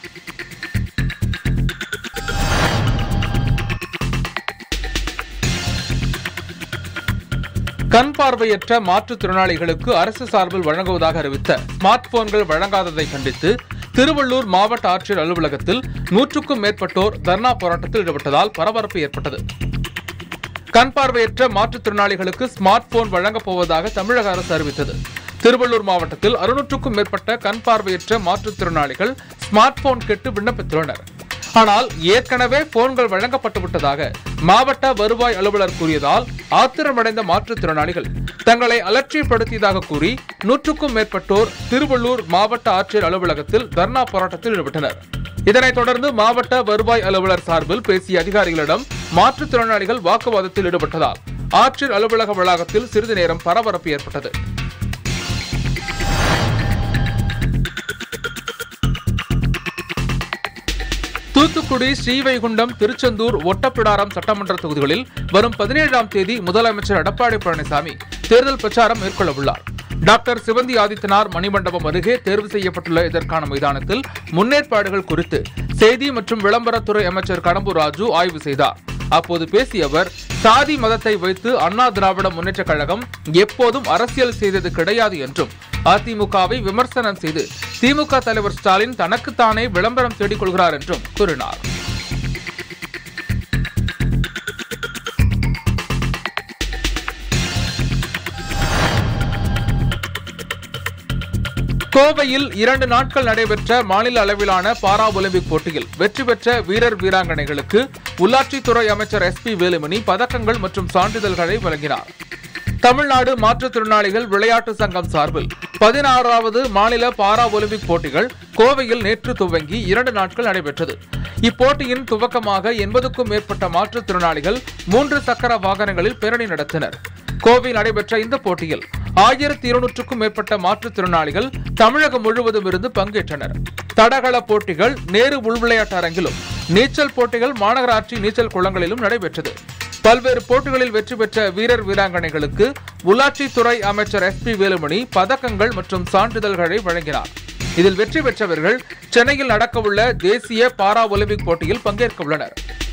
கண் பார்வையற்ற மாற்றுத்திறனாளிகளுக்கு அரசு சார்பில் வழங்குவதாக அறிவித்த ஸ்மார்ட் போன்கள் வழங்காததை கண்டித்து திருவள்ளூர் மாவட்ட ஆட்சியர் அலுவலகத்தில் நூற்றுக்கும் மேற்பட்டோர் தர்ணா போராட்டத்தில் ஈடுபட்டதால் பரபரப்பு ஏற்பட்டது கண் பார்வையற்ற மாற்றுத்திறனாளிகளுக்கு ஸ்மார்ட் போன் வழங்கப் போவதாக தமிழக அரசு அறிவித்தது திருவள்ளூர் மாவட்டத்தில் அறுநூற்றுக்கும் மேற்பட்ட கண் பார்வையற்ற மாற்றுத்திறனாளிகள் ஸ்மார்ட் போன் கேட்டு விண்ணப்பித்துள்ளனர் ஆனால் ஏற்கனவே போன்கள் வழங்கப்பட்டு விட்டதாக மாவட்ட வருவாய் அலுவலர் கூறியதால் ஆத்திரமடைந்த மாற்றுத்திறனாளிகள் தங்களை அலட்சியப்படுத்தியதாக கூறி நூற்றுக்கும் மேற்பட்டோர் திருவள்ளூர் மாவட்ட ஆட்சியர் அலுவலகத்தில் தர்ணா போராட்டத்தில் ஈடுபட்டனர் இதனைத் தொடர்ந்து மாவட்ட வருவாய் அலுவலர் சார்பில் பேசிய அதிகாரிகளிடம் மாற்றுத்திறனாளிகள் வாக்குவாதத்தில் ஈடுபட்டதால் ஆட்சியர் அலுவலக வளாகத்தில் சிறிது நேரம் பரபரப்பு ஏற்பட்டது தூத்துக்குடி ஸ்ரீவைகுண்டம் திருச்செந்தூர் ஒட்டப்பிடாரம் சட்டமன்ற தொகுதிகளில் வரும் பதினேழாம் தேதி முதலமைச்சர் எடப்பாடி பழனிசாமி தேர்தல் பிரச்சாரம் மேற்கொள்ள உள்ளார் டாக்டர் சிவந்தி ஆதித்தனார் மணிமண்டபம் அருகே தேர்வு செய்யப்பட்டுள்ள இதற்கான மைதானத்தில் முன்னேற்பாடுகள் குறித்து செய்தி மற்றும் விளம்பரத்துறை அமைச்சர் கடம்பூர் ராஜு ஆய்வு செய்தார் அப்போது பேசிய அவர் சாதி மதத்தை வைத்து அண்ணா திராவிட முன்னேற்றக் கழகம் எப்போதும் அரசியல் செய்தது கிடையாது என்றும் அதிமுகவை விமர்சனம் செய்து திமுக தலைவர் ஸ்டாலின் தனக்குத்தானே விளம்பரம் தேடிக் கொள்கிறார் என்றும் கூறினார் கோவையில் இரண்டு நாட்கள் நடைபெற்ற மாநில அளவிலான பாரா ஒலிம்பிக் போட்டியில் வெற்றி பெற்ற வீரர் வீராங்கனைகளுக்கு உள்ளாட்சித்துறை அமைச்சர் எஸ் பி வேலுமணி பதக்கங்கள் மற்றும் சான்றிதழ்களை வழங்கினார் தமிழ்நாடு மாற்றுத்திறனாளிகள் விளையாட்டு சங்கம் சார்பில் பதினாறாவது மாநில பாரா ஒலிம்பிக் போட்டிகள் கோவையில் நேற்று துவங்கி இரண்டு நாட்கள் நடைபெற்றது இப்போட்டியின் துவக்கமாக எண்பதுக்கும் மேற்பட்ட மாற்றுத்திறனாளிகள் மூன்று சக்கர வாகனங்களில் பேரணி நடத்தினர் கோவையில் நடைபெற்ற இந்த போட்டியில் ஆயிரத்தி இருநூற்றுக்கும் மேற்பட்ட மாற்றுத்திறனாளிகள் தமிழகம் முழுவதும் இருந்து பங்கேற்றனர் தடகள போட்டிகள் நேரு உள்விளையாட்டு அரங்கிலும் நீச்சல் போட்டிகள் மாநகராட்சி நீச்சல் குளங்களிலும் நடைபெற்றது பல்வேறு போட்டிகளில் வெற்றி பெற்ற வீரர் வீராங்கனைகளுக்கு உள்ளாட்சித்துறை அமைச்சர் எஸ் பி வேலுமணி பதக்கங்கள் மற்றும் சான்றிதழ்களை வழங்கினார் இதில் வெற்றி பெற்றவர்கள் சென்னையில் நடக்கவுள்ள தேசிய பாரா ஒலிம்பிக் போட்டியில் பங்கேற்க உள்ளனர்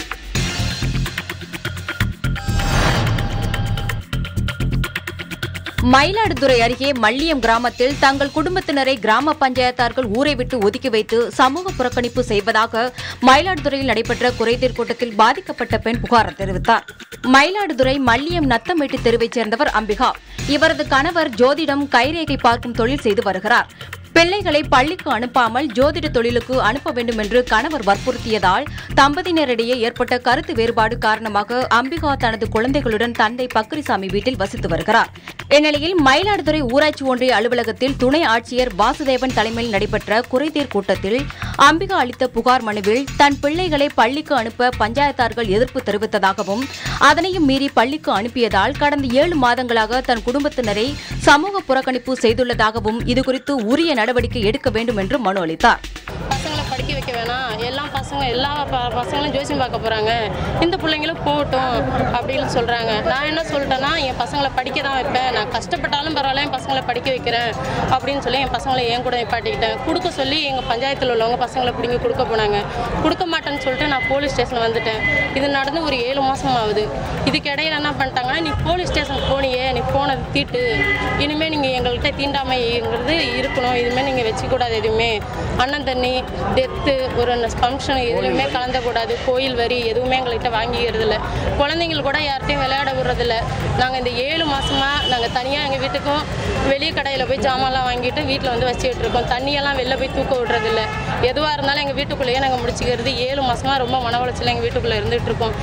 மயிலாடுதுறை அருகே மல்லியம் கிராமத்தில் தங்கள் குடும்பத்தினரை கிராம பஞ்சாயத்தார்கள் ஊரை விட்டு ஒதுக்கி வைத்து சமூக புறக்கணிப்பு செய்வதாக மயிலாடுதுறையில் நடைபெற்ற குறைதீர் கூட்டத்தில் பாதிக்கப்பட்ட பெண் புகார் தெரிவித்தார் மயிலாடுதுறை மல்லியம் நத்தமேட்டு தெருவைச் சேர்ந்தவர் அம்பிகா இவரது கணவர் ஜோதிடம் கைரேகை பார்க்கும் தொழில் செய்து வருகிறார் பிள்ளைகளை பள்ளிக்கு அனுப்பாமல் ஜோதிட தொழிலுக்கு அனுப்ப வேண்டும் என்று கணவர் வற்புறுத்தியதால் தம்பதியினரிடையே ஏற்பட்ட கருத்து வேறுபாடு காரணமாக அம்பிகா தனது குழந்தைகளுடன் தந்தை பக்ரிசாமி வீட்டில் வசித்து வருகிறார் இந்நிலையில் மயிலாடுதுறை ஊராட்சி ஒன்றிய அலுவலகத்தில் துணை ஆட்சியர் வாசுதேவன் தலைமையில் நடைபெற்ற குறைதீர் கூட்டத்தில் அம்பிகா அளித்த புகார் மனுவில் தன் பிள்ளைகளை பள்ளிக்கு அனுப்ப பஞ்சாயத்தார்கள் எதிர்ப்பு தெரிவித்ததாகவும் அதனையும் மீறி பள்ளிக்கு அனுப்பியதால் கடந்த ஏழு மாதங்களாக தன் குடும்பத்தினரை சமூக புறக்கணிப்பு செய்துள்ளதாகவும் இதுகுறித்து உரிய நடவடிக்கை எடுக்க வேண்டும் என்று மனு அளித்தார் பசங்களை படிக்க வைக்க வேணாம் எல்லாம் பசங்க எல்லா ப- பசங்களும் ஜோசியம் பார்க்க போகிறாங்க இந்த பிள்ளைங்களும் போகட்டும் அப்படின்னு சொல்கிறாங்க நான் என்ன சொல்லிட்டேன்னா என் பசங்களை படிக்க தான் வைப்பேன் நான் கஷ்டப்பட்டாலும் பரவாயில்ல என் பசங்களை படிக்க வைக்கிறேன் அப்படின்னு சொல்லி என் பசங்களை என் கூட நிப்பாட்டிக்கிட்டேன் கொடுக்க சொல்லி எங்கள் பஞ்சாயத்தில் உள்ளவங்க பசங்களை பிடிங்கி கொடுக்க போனாங்க கொடுக்க மாட்டேன்னு சொல்லிட்டு நான் போலீஸ் ஸ்டேஷன் வந்துட்டேன் இது நடந்து ஒரு ஏழு மாதம் ஆகுது இதுக்கு இடையில என்ன பண்ணிட்டாங்கன்னா நீ போலீஸ் ஸ்டேஷன் போனியே நீ போனது தீட்டு இனிமேல் நீங்கள் எங்கள்கிட்ட தீண்டாமைங்கிறது இருக்கணும் இதுமாரி நீங்கள் வச்சுக்கூடாது எதுவுமே அண்ணன் தண்ணி டே டெத்து ஒரு ஃபங்க்ஷன் எதுவுமே கலந்தக்கூடாது கோயில் வரி எதுவுமே எங்கள்கிட்ட வாங்கிக்கிறது இல்லை குழந்தைங்கள் கூட யார்கிட்டையும் விளையாட விடுறதில்ல நாங்கள் இந்த ஏழு மாதமாக நாங்கள் தனியாக எங்கள் வீட்டுக்கும் வெளியே கடையில் போய் ஜாமான்லாம் வாங்கிட்டு வீட்டில் வந்து வச்சுக்கிட்டு இருக்கோம் தண்ணியெல்லாம் வெளில போய் தூக்க விடுறதில்ல எதுவாக இருந்தாலும் எங்கள் வீட்டுக்குள்ளேயே நாங்கள் முடிச்சுக்கிறது ஏழு மாதமாக ரொம்ப மன உளைச்சல் எங்கள் வீட்டுக்குள்ளே இருந்துகிட்டு இருக்கோம்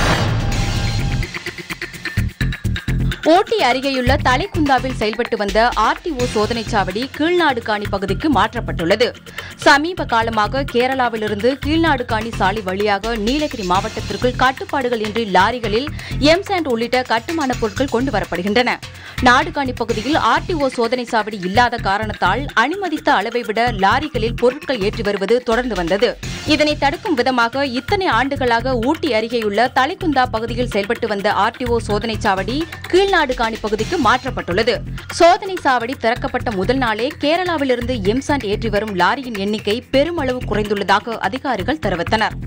ஓட்டி அருகேயுள்ள தலைக்குந்தாவில் செயல்பட்டு வந்த ஆர்டிஓ சோதனைச் சாவடி கீழ்நாடுகாணி பகுதிக்கு மாற்றப்பட்டுள்ளது சமீப காலமாக கேரளாவிலிருந்து கீழ்நாடுகாணி சாலை வழியாக நீலகிரி மாவட்டத்திற்குள் கட்டுப்பாடுகள் இன்றி லாரிகளில் எம்சாண்ட் உள்ளிட்ட கட்டுமான பொருட்கள் கொண்டு வரப்படுகின்றன நாடுகாணி பகுதியில் ஆர்டிஓ சோதனை சாவடி இல்லாத காரணத்தால் அனுமதித்த அளவை விட லாரிகளில் பொருட்கள் ஏற்றி வருவது தொடர்ந்து வந்தது இதனை தடுக்கும் விதமாக இத்தனை ஆண்டுகளாக ஊட்டி அருகேயுள்ள தலைக்குந்தா பகுதியில் செயல்பட்டு வந்த ஆர்டிஓ சோதனை சாவடி கீழ்நாடுகாணி பகுதிக்கு மாற்றப்பட்டுள்ளது சோதனை சாவடி திறக்கப்பட்ட முதல் நாளே கேரளாவிலிருந்து எம்சாண்ட் ஏற்றி வரும் லாரியின் எண்ணிக்கை பெருமளவு குறைந்துள்ளதாக அதிகாரிகள் தெரிவித்தனர்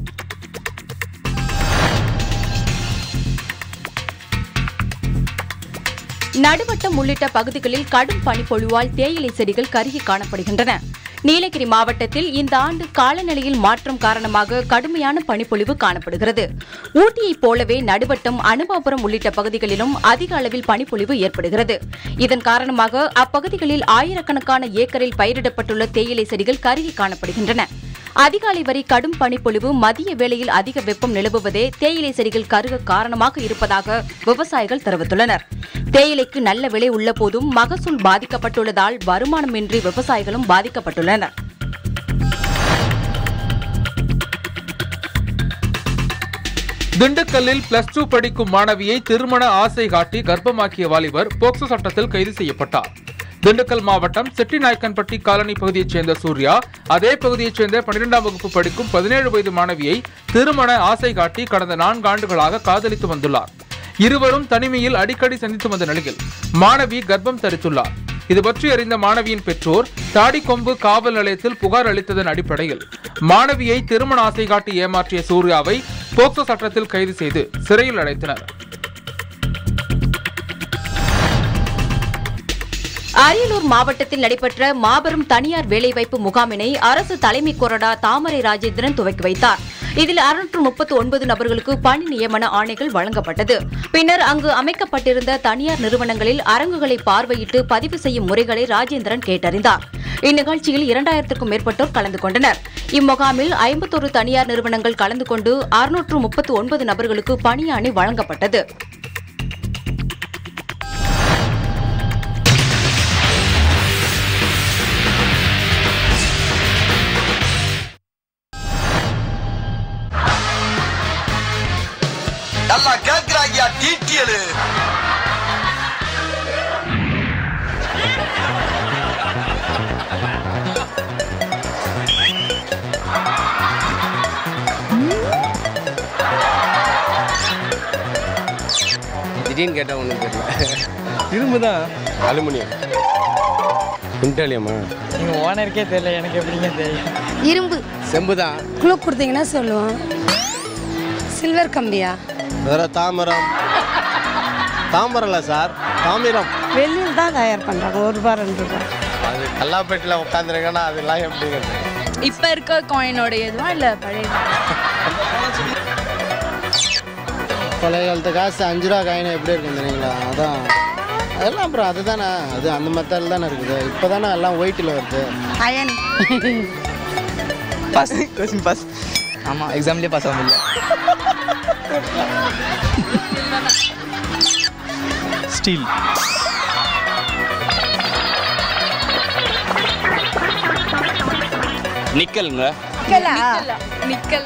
நடுவட்டம் உள்ளிட்ட பகுதிகளில் கடும் பனிப்பொழிவால் தேயிலை செடிகள் கருகி காணப்படுகின்றன நீலகிரி மாவட்டத்தில் இந்த ஆண்டு காலநிலையில் மாற்றம் காரணமாக கடுமையான பனிப்பொழிவு காணப்படுகிறது ஊட்டியைப் போலவே நடுவட்டம் அனுபாபுரம் உள்ளிட்ட பகுதிகளிலும் அதிக அளவில் பனிப்பொழிவு ஏற்படுகிறது இதன் காரணமாக அப்பகுதிகளில் ஆயிரக்கணக்கான ஏக்கரில் பயிரிடப்பட்டுள்ள தேயிலை செடிகள் கருகி காணப்படுகின்றன அதிகாலை வரை கடும் பனிப்பொழிவு மதிய வேளையில் அதிக வெப்பம் நிலவுவதே தேயிலை செடிகள் கருக காரணமாக இருப்பதாக விவசாயிகள் தெரிவித்துள்ளனர் தேயிலைக்கு நல்ல விலை உள்ள போதும் மகசூல் பாதிக்கப்பட்டுள்ளதால் வருமானமின்றி விவசாயிகளும் பாதிக்கப்பட்டுள்ளனர் திண்டுக்கல்லில் பிளஸ் டூ படிக்கும் மாணவியை திருமண ஆசை காட்டி கர்ப்பமாக்கிய வாலிபர் போக்சோ சட்டத்தில் கைது செய்யப்பட்டார் திண்டுக்கல் மாவட்டம் செட்டிநாயக்கன்பட்டி காலனி பகுதியைச் சேர்ந்த சூர்யா அதே பகுதியைச் சேர்ந்த பன்னிரெண்டாம் வகுப்பு படிக்கும் பதினேழு வயது மாணவியை திருமண ஆசை காட்டி கடந்த நான்கு ஆண்டுகளாக காதலித்து வந்துள்ளார் இருவரும் தனிமையில் அடிக்கடி சந்தித்து வந்த நிலையில் மாணவி கர்ப்பம் தரித்துள்ளார் இது பற்றி அறிந்த மாணவியின் பெற்றோர் தாடிக்கொம்பு காவல் நிலையத்தில் புகார் அளித்ததன் அடிப்படையில் மாணவியை திருமண ஆசை காட்டி ஏமாற்றிய சூர்யாவை போக்சோ சட்டத்தில் கைது செய்து சிறையில் அடைத்தனர் அரியலூர் மாவட்டத்தில் நடைபெற்ற மாபெரும் தனியார் வேலைவாய்ப்பு முகாமினை அரசு தலைமை கொறடா தாமரை ராஜேந்திரன் துவக்கி வைத்தார் இதில் அறுநூற்று முப்பத்து ஒன்பது நபர்களுக்கு பணி நியமன ஆணைகள் வழங்கப்பட்டது பின்னர் அங்கு அமைக்கப்பட்டிருந்த தனியார் நிறுவனங்களில் அரங்குகளை பார்வையிட்டு பதிவு செய்யும் முறைகளை ராஜேந்திரன் கேட்டறிந்தார் இந்நிகழ்ச்சியில் இரண்டாயிரத்திற்கும் மேற்பட்டோர் கலந்து கொண்டனர் இம்முகாமில் ஐம்பத்தொரு தனியார் நிறுவனங்கள் கலந்து கொண்டு அறுநூற்று முப்பத்து ஒன்பது நபர்களுக்கு பணியாணை வழங்கப்பட்டது நல்லா கேக்குறாங்க டீட்டியலு திடீர்னு கேட்டால் ஒன்றும் தெரியல இரும்பு தான் அலுமினியம் இன்டேலியமா நீங்கள் ஓனருக்கே தெரியல எனக்கு எப்படிங்க தெரியும் இரும்பு செம்பு தான் குழு கொடுத்தீங்கன்னா சொல்லுவோம் சில்வர் கம்பியா வேற தாமரம் தாமரம் இல்லை சார் தாமிரம் வெள்ளியில் தான் தயார் பண்ணுறாங்க ஒரு ரூபா ரெண்டு ரூபா அது கல்லாப்பேட்டில் உட்காந்துருக்கேன்னா அதெல்லாம் எப்படிங்கிறது இப்போ இருக்க காயினோட இதுவா இல்லை பழைய பழைய காலத்து காசு அஞ்சு ரூபா காயின் எப்படி இருக்கும் தெரியுங்களா அதான் அதெல்லாம் அப்புறம் அதுதானே அது அந்த மெத்தடில் தானே இருக்குது இப்போ தானே எல்லாம் ஒயிட்டில் வருது அயன் பாஸ் கொஸ்டின் பாஸ் ஆமாம் எக்ஸாம்லேயே பாஸ் ஆக முடியல ஸ்டீல் நிக்கலுங்க நிக்கலா நிக்கல்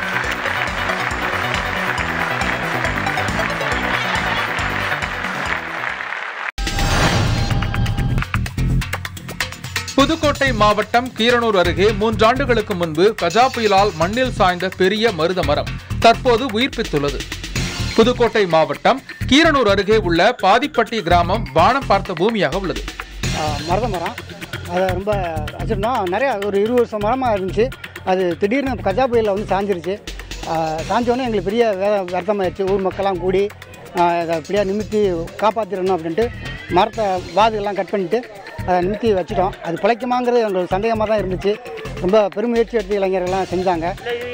புதுக்கோட்டை மாவட்டம் கீரனூர் அருகே மூன்றாண்டுகளுக்கு முன்பு கஜா புயலால் மண்ணில் சாய்ந்த பெரிய மருத மரம் தற்போது உயிர்ப்பித்துள்ளது புதுக்கோட்டை மாவட்டம் கீரனூர் அருகே உள்ள பாதிப்பட்டி கிராமம் வானம் பார்த்த பூமியாக உள்ளது மருத மரம் அதை ரொம்ப வச்சுருந்தோம் நிறையா ஒரு இருபது வருஷம் மரமாக இருந்துச்சு அது திடீர்னு கஜா புயலில் வந்து சாஞ்சிருச்சு சாஞ்சோடனே எங்களுக்கு பெரிய வே வருத்தமாயிடுச்சு ஊர் மக்கள்லாம் கூடி ஆஹ் அதை இப்படியா நிமித்தி காப்பாற்றிடணும் அப்படின்ட்டு மரத்தை வாதுகள்லாம் கட் பண்ணிட்டு அதை நிமித்தி வச்சுட்டோம் அது பிழைக்குமாங்கிறது எங்களுக்கு சந்தேகமாக தான் இருந்துச்சு ரொம்ப பெருமுயற்சி எடுத்து இளைஞர்கள்லாம் செஞ்சாங்க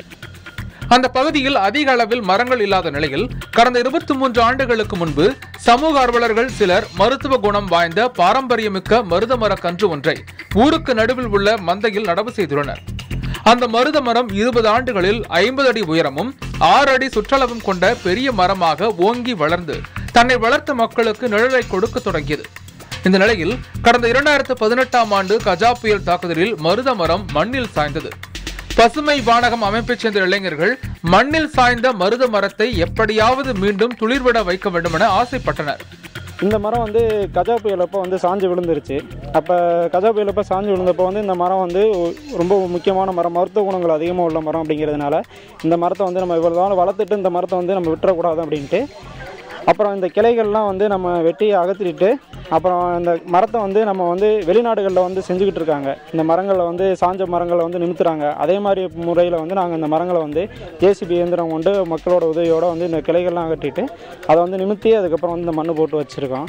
அந்த பகுதியில் அதிக அளவில் மரங்கள் இல்லாத நிலையில் கடந்த இருபத்தி மூன்று ஆண்டுகளுக்கு முன்பு சமூக ஆர்வலர்கள் சிலர் மருத்துவ குணம் வாய்ந்த பாரம்பரியமிக்க மருத மர கன்று ஒன்றை ஊருக்கு நடுவில் உள்ள மந்தையில் நடவு செய்துள்ளனர் அந்த மருத மரம் இருபது ஆண்டுகளில் ஐம்பது அடி உயரமும் ஆறு அடி சுற்றளவும் கொண்ட பெரிய மரமாக ஓங்கி வளர்ந்து தன்னை வளர்த்த மக்களுக்கு நிழலை கொடுக்க தொடங்கியது இந்த நிலையில் கடந்த இரண்டாயிரத்து பதினெட்டாம் ஆண்டு கஜா புயல் தாக்குதலில் மருத மரம் மண்ணில் சாய்ந்தது பசுமை வானகம் அமைப்பைச் சேர்ந்த இளைஞர்கள் மண்ணில் சாய்ந்த மருத மரத்தை எப்படியாவது மீண்டும் துளிர்விட வைக்க வேண்டும் என ஆசைப்பட்டனர் இந்த மரம் வந்து கஜா புயலப்போ வந்து சாஞ்சு விழுந்துருச்சு அப்போ கஜா புயலப்போ சாஞ்சு விழுந்தப்போ வந்து இந்த மரம் வந்து ரொம்ப முக்கியமான மரம் மருத்துவ குணங்கள் அதிகமாக உள்ள மரம் அப்படிங்கிறதுனால இந்த மரத்தை வந்து நம்ம இவ்வளோ நாள் வளர்த்துட்டு இந்த மரத்தை வந்து நம்ம விட்டுறக்கூடாது அப்படின்ட்டு அப்புறம் இந்த கிளைகள்லாம் வந்து நம்ம வெட்டி அகற்றிட்டு அப்புறம் இந்த மரத்தை வந்து நம்ம வந்து வெளிநாடுகளில் வந்து செஞ்சுக்கிட்டு இருக்காங்க இந்த மரங்களை வந்து சாஞ்ச மரங்களை வந்து நிமித்துறாங்க அதே மாதிரி முறையில் வந்து நாங்கள் இந்த மரங்களை வந்து ஜேசிபி இயந்திரம் கொண்டு மக்களோட உதவியோட வந்து இந்த கிளைகள்லாம் அகற்றிட்டு அதை வந்து நிமித்தி அதுக்கப்புறம் வந்து இந்த மண்ணு போட்டு வச்சுருக்கோம்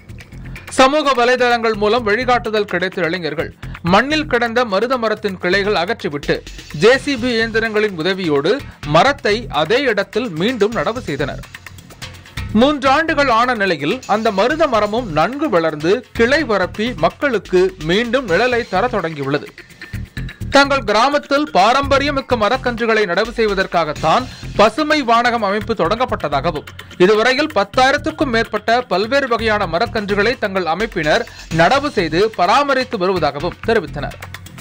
சமூக வலைதளங்கள் மூலம் வழிகாட்டுதல் கிடைத்த இளைஞர்கள் மண்ணில் கிடந்த மருத மரத்தின் கிளைகள் அகற்றிவிட்டு ஜேசிபி இயந்திரங்களின் உதவியோடு மரத்தை அதே இடத்தில் மீண்டும் நடவு செய்தனர் மூன்று ஆண்டுகள் ஆன நிலையில் அந்த மருத மரமும் நன்கு வளர்ந்து கிளை பரப்பி மக்களுக்கு மீண்டும் நிழலை தர தொடங்கியுள்ளது தங்கள் கிராமத்தில் பாரம்பரியமிக்க மரக்கன்றுகளை நடவு செய்வதற்காகத்தான் பசுமை வானகம் அமைப்பு தொடங்கப்பட்டதாகவும் இதுவரையில் பத்தாயிரத்துக்கும் மேற்பட்ட பல்வேறு வகையான மரக்கன்றுகளை தங்கள் அமைப்பினர் நடவு செய்து பராமரித்து வருவதாகவும் தெரிவித்தனர்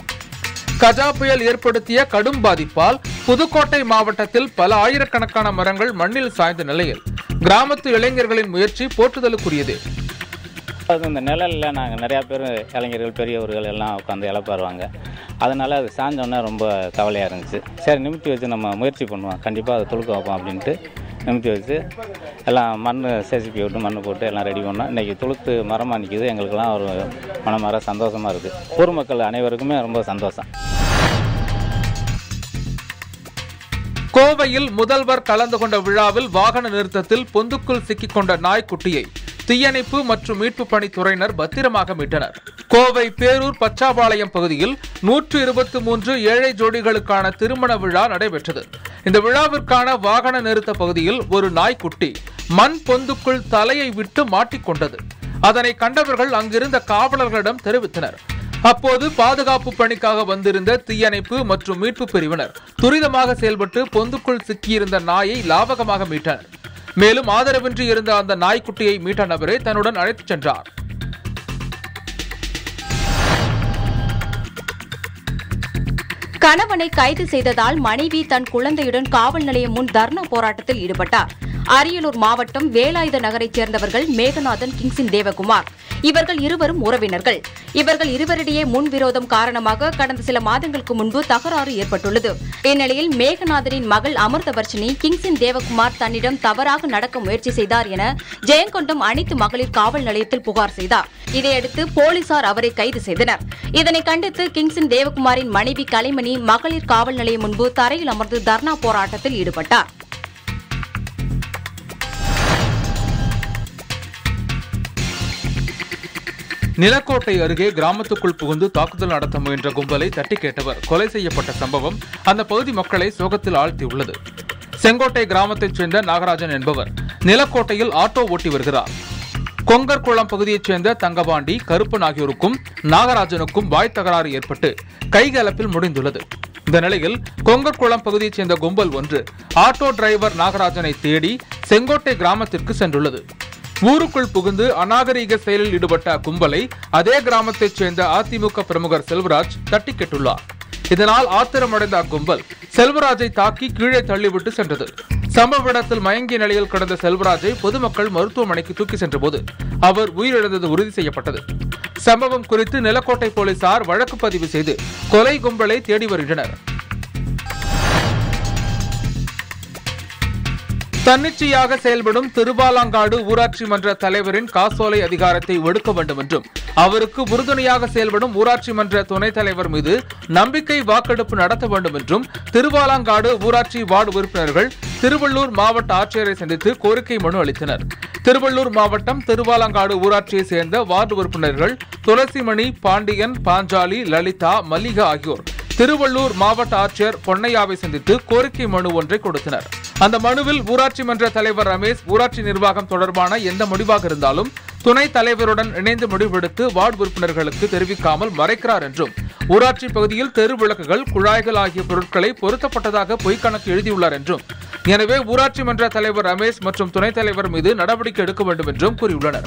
கஜா புயல் ஏற்படுத்திய கடும் பாதிப்பால் புதுக்கோட்டை மாவட்டத்தில் பல ஆயிரக்கணக்கான மரங்கள் மண்ணில் சாய்ந்த நிலையில் கிராமத்து இளைஞர்களின் முயற்சி போற்றுதலுக்குரியது அது இந்த நிழலில் நாங்கள் நிறையா பேர் இளைஞர்கள் பெரியவர்கள் எல்லாம் உட்காந்து இழப்பாருவாங்க அதனால் அது சாஞ்சோன்னே ரொம்ப கவலையாக இருந்துச்சு சரி நிமித்தி வச்சு நம்ம முயற்சி பண்ணுவோம் கண்டிப்பாக அதை துளுக்க வைப்போம் அப்படின்ட்டு நிமித்தி வச்சு எல்லாம் மண் சேசிப்பி விட்டு மண் போட்டு எல்லாம் ரெடி பண்ணோம் இன்றைக்கி துளுத்து மரமாக நிற்கிது எங்களுக்கெல்லாம் ஒரு மனமார சந்தோஷமாக இருக்குது ஊர் மக்கள் அனைவருக்குமே ரொம்ப சந்தோஷம் கோவையில் முதல்வர் கலந்து கொண்ட விழாவில் வாகன நிறுத்தத்தில் பொந்துக்குள் சிக்கிக்கொண்ட நாய்க்குட்டியை தீயணைப்பு மற்றும் மீட்பு பணித்துறையினர் பத்திரமாக மீட்டனர் கோவை பேரூர் பச்சாபாளையம் பகுதியில் நூற்று இருபத்தி மூன்று ஏழை ஜோடிகளுக்கான திருமண விழா நடைபெற்றது இந்த விழாவிற்கான வாகன நிறுத்த பகுதியில் ஒரு நாய்க்குட்டி மண் பொந்துக்குள் தலையை விட்டு மாட்டிக்கொண்டது அதனை கண்டவர்கள் அங்கிருந்த காவலர்களிடம் தெரிவித்தனர் அப்போது பாதுகாப்பு பணிக்காக வந்திருந்த தீயணைப்பு மற்றும் மீட்பு பிரிவினர் துரிதமாக செயல்பட்டு பொந்துக்குள் சிக்கியிருந்த நாயை லாவகமாக மீட்டனர் மேலும் ஆதரவின்றி இருந்த அந்த நாய்க்குட்டியை மீட்ட நபரே தன்னுடன் அழைத்துச் சென்றார் கணவனை கைது செய்ததால் மனைவி தன் குழந்தையுடன் காவல் நிலையம் முன் தர்ணா போராட்டத்தில் ஈடுபட்டார் அரியலூர் மாவட்டம் வேலாயுத நகரைச் சேர்ந்தவர்கள் மேகநாதன் கிங்சின் தேவகுமார் இவர்கள் இருவரும் உறவினர்கள் இவர்கள் இருவரிடையே முன்விரோதம் காரணமாக கடந்த சில மாதங்களுக்கு முன்பு தகராறு ஏற்பட்டுள்ளது இந்நிலையில் மேகநாதனின் மகள் அமிர்தவர்ஷினி கிங்சின் தேவகுமார் தன்னிடம் தவறாக நடக்க முயற்சி செய்தார் என ஜெயங்கொண்டம் அனைத்து மகளிர் காவல் நிலையத்தில் புகார் செய்தார் இதையடுத்து போலீசார் அவரை கைது செய்தனர் இதனை கண்டித்து கிங்சின் தேவகுமாரின் மனைவி கலைமணி மகளிர் காவல் நிலையம் முன்பு தரையில் அமர்ந்து தர்ணா போராட்டத்தில் ஈடுபட்டார் நிலக்கோட்டை அருகே கிராமத்துக்குள் புகுந்து தாக்குதல் நடத்த முயன்ற கும்பலை தட்டி கேட்டவர் கொலை செய்யப்பட்ட சம்பவம் அந்த பகுதி மக்களை சோகத்தில் ஆழ்த்தியுள்ளது செங்கோட்டை கிராமத்தைச் சேர்ந்த நாகராஜன் என்பவர் நிலக்கோட்டையில் ஆட்டோ ஓட்டி வருகிறார் கொங்கர்குளம் பகுதியைச் சேர்ந்த தங்கபாண்டி கருப்பன் ஆகியோருக்கும் நாகராஜனுக்கும் வாய் தகராறு ஏற்பட்டு கைகலப்பில் முடிந்துள்ளது இந்த நிலையில் கொங்கர்குளம் பகுதியைச் சேர்ந்த கும்பல் ஒன்று ஆட்டோ டிரைவர் நாகராஜனை தேடி செங்கோட்டை கிராமத்திற்கு சென்றுள்ளது ஊருக்குள் புகுந்து அநாகரீக செயலில் ஈடுபட்ட அக்கும்பலை அதே கிராமத்தைச் சேர்ந்த அதிமுக பிரமுகர் செல்வராஜ் தட்டி கேட்டுள்ளார் இதனால் ஆத்திரமடைந்த அக்கும்பல் செல்வராஜை தாக்கி கீழே தள்ளிவிட்டு சென்றது சம்பவ இடத்தில் மயங்கிய நிலையில் கிடந்த செல்வராஜை பொதுமக்கள் மருத்துவமனைக்கு தூக்கி சென்றபோது அவர் உயிரிழந்தது உறுதி செய்யப்பட்டது சம்பவம் குறித்து நிலக்கோட்டை போலீசார் வழக்கு பதிவு செய்து கொலை கும்பலை தேடி வருகின்றனர் தன்னிச்சையாக செயல்படும் திருவாலாங்காடு ஊராட்சி மன்ற தலைவரின் காசோலை அதிகாரத்தை ஒடுக்க வேண்டும் என்றும் அவருக்கு உறுதுணையாக செயல்படும் ஊராட்சி மன்ற துணைத் தலைவர் மீது நம்பிக்கை வாக்கெடுப்பு நடத்த வேண்டும் என்றும் திருவாலாங்காடு ஊராட்சி வார்டு உறுப்பினர்கள் திருவள்ளூர் மாவட்ட ஆட்சியரை சந்தித்து கோரிக்கை மனு அளித்தனர் திருவள்ளூர் மாவட்டம் திருவாலாங்காடு ஊராட்சியை சேர்ந்த வார்டு உறுப்பினர்கள் துளசிமணி பாண்டியன் பாஞ்சாலி லலிதா மல்லிகா ஆகியோர் திருவள்ளூர் மாவட்ட ஆட்சியர் பொன்னையாவை சந்தித்து கோரிக்கை மனு ஒன்றை கொடுத்தனர் அந்த மனுவில் ஊராட்சி மன்ற தலைவர் ரமேஷ் ஊராட்சி நிர்வாகம் தொடர்பான எந்த முடிவாக இருந்தாலும் துணைத் தலைவருடன் இணைந்து முடிவெடுத்து வார்டு உறுப்பினர்களுக்கு தெரிவிக்காமல் மறைக்கிறார் என்றும் ஊராட்சி பகுதியில் தெரு விளக்குகள் குழாய்கள் ஆகிய பொருட்களை பொருத்தப்பட்டதாக பொய்க்கணக்கு எழுதியுள்ளார் என்றும் எனவே ஊராட்சி மன்ற தலைவர் ரமேஷ் மற்றும் துணைத் தலைவர் மீது நடவடிக்கை எடுக்க வேண்டும் என்றும் கூறியுள்ளனர்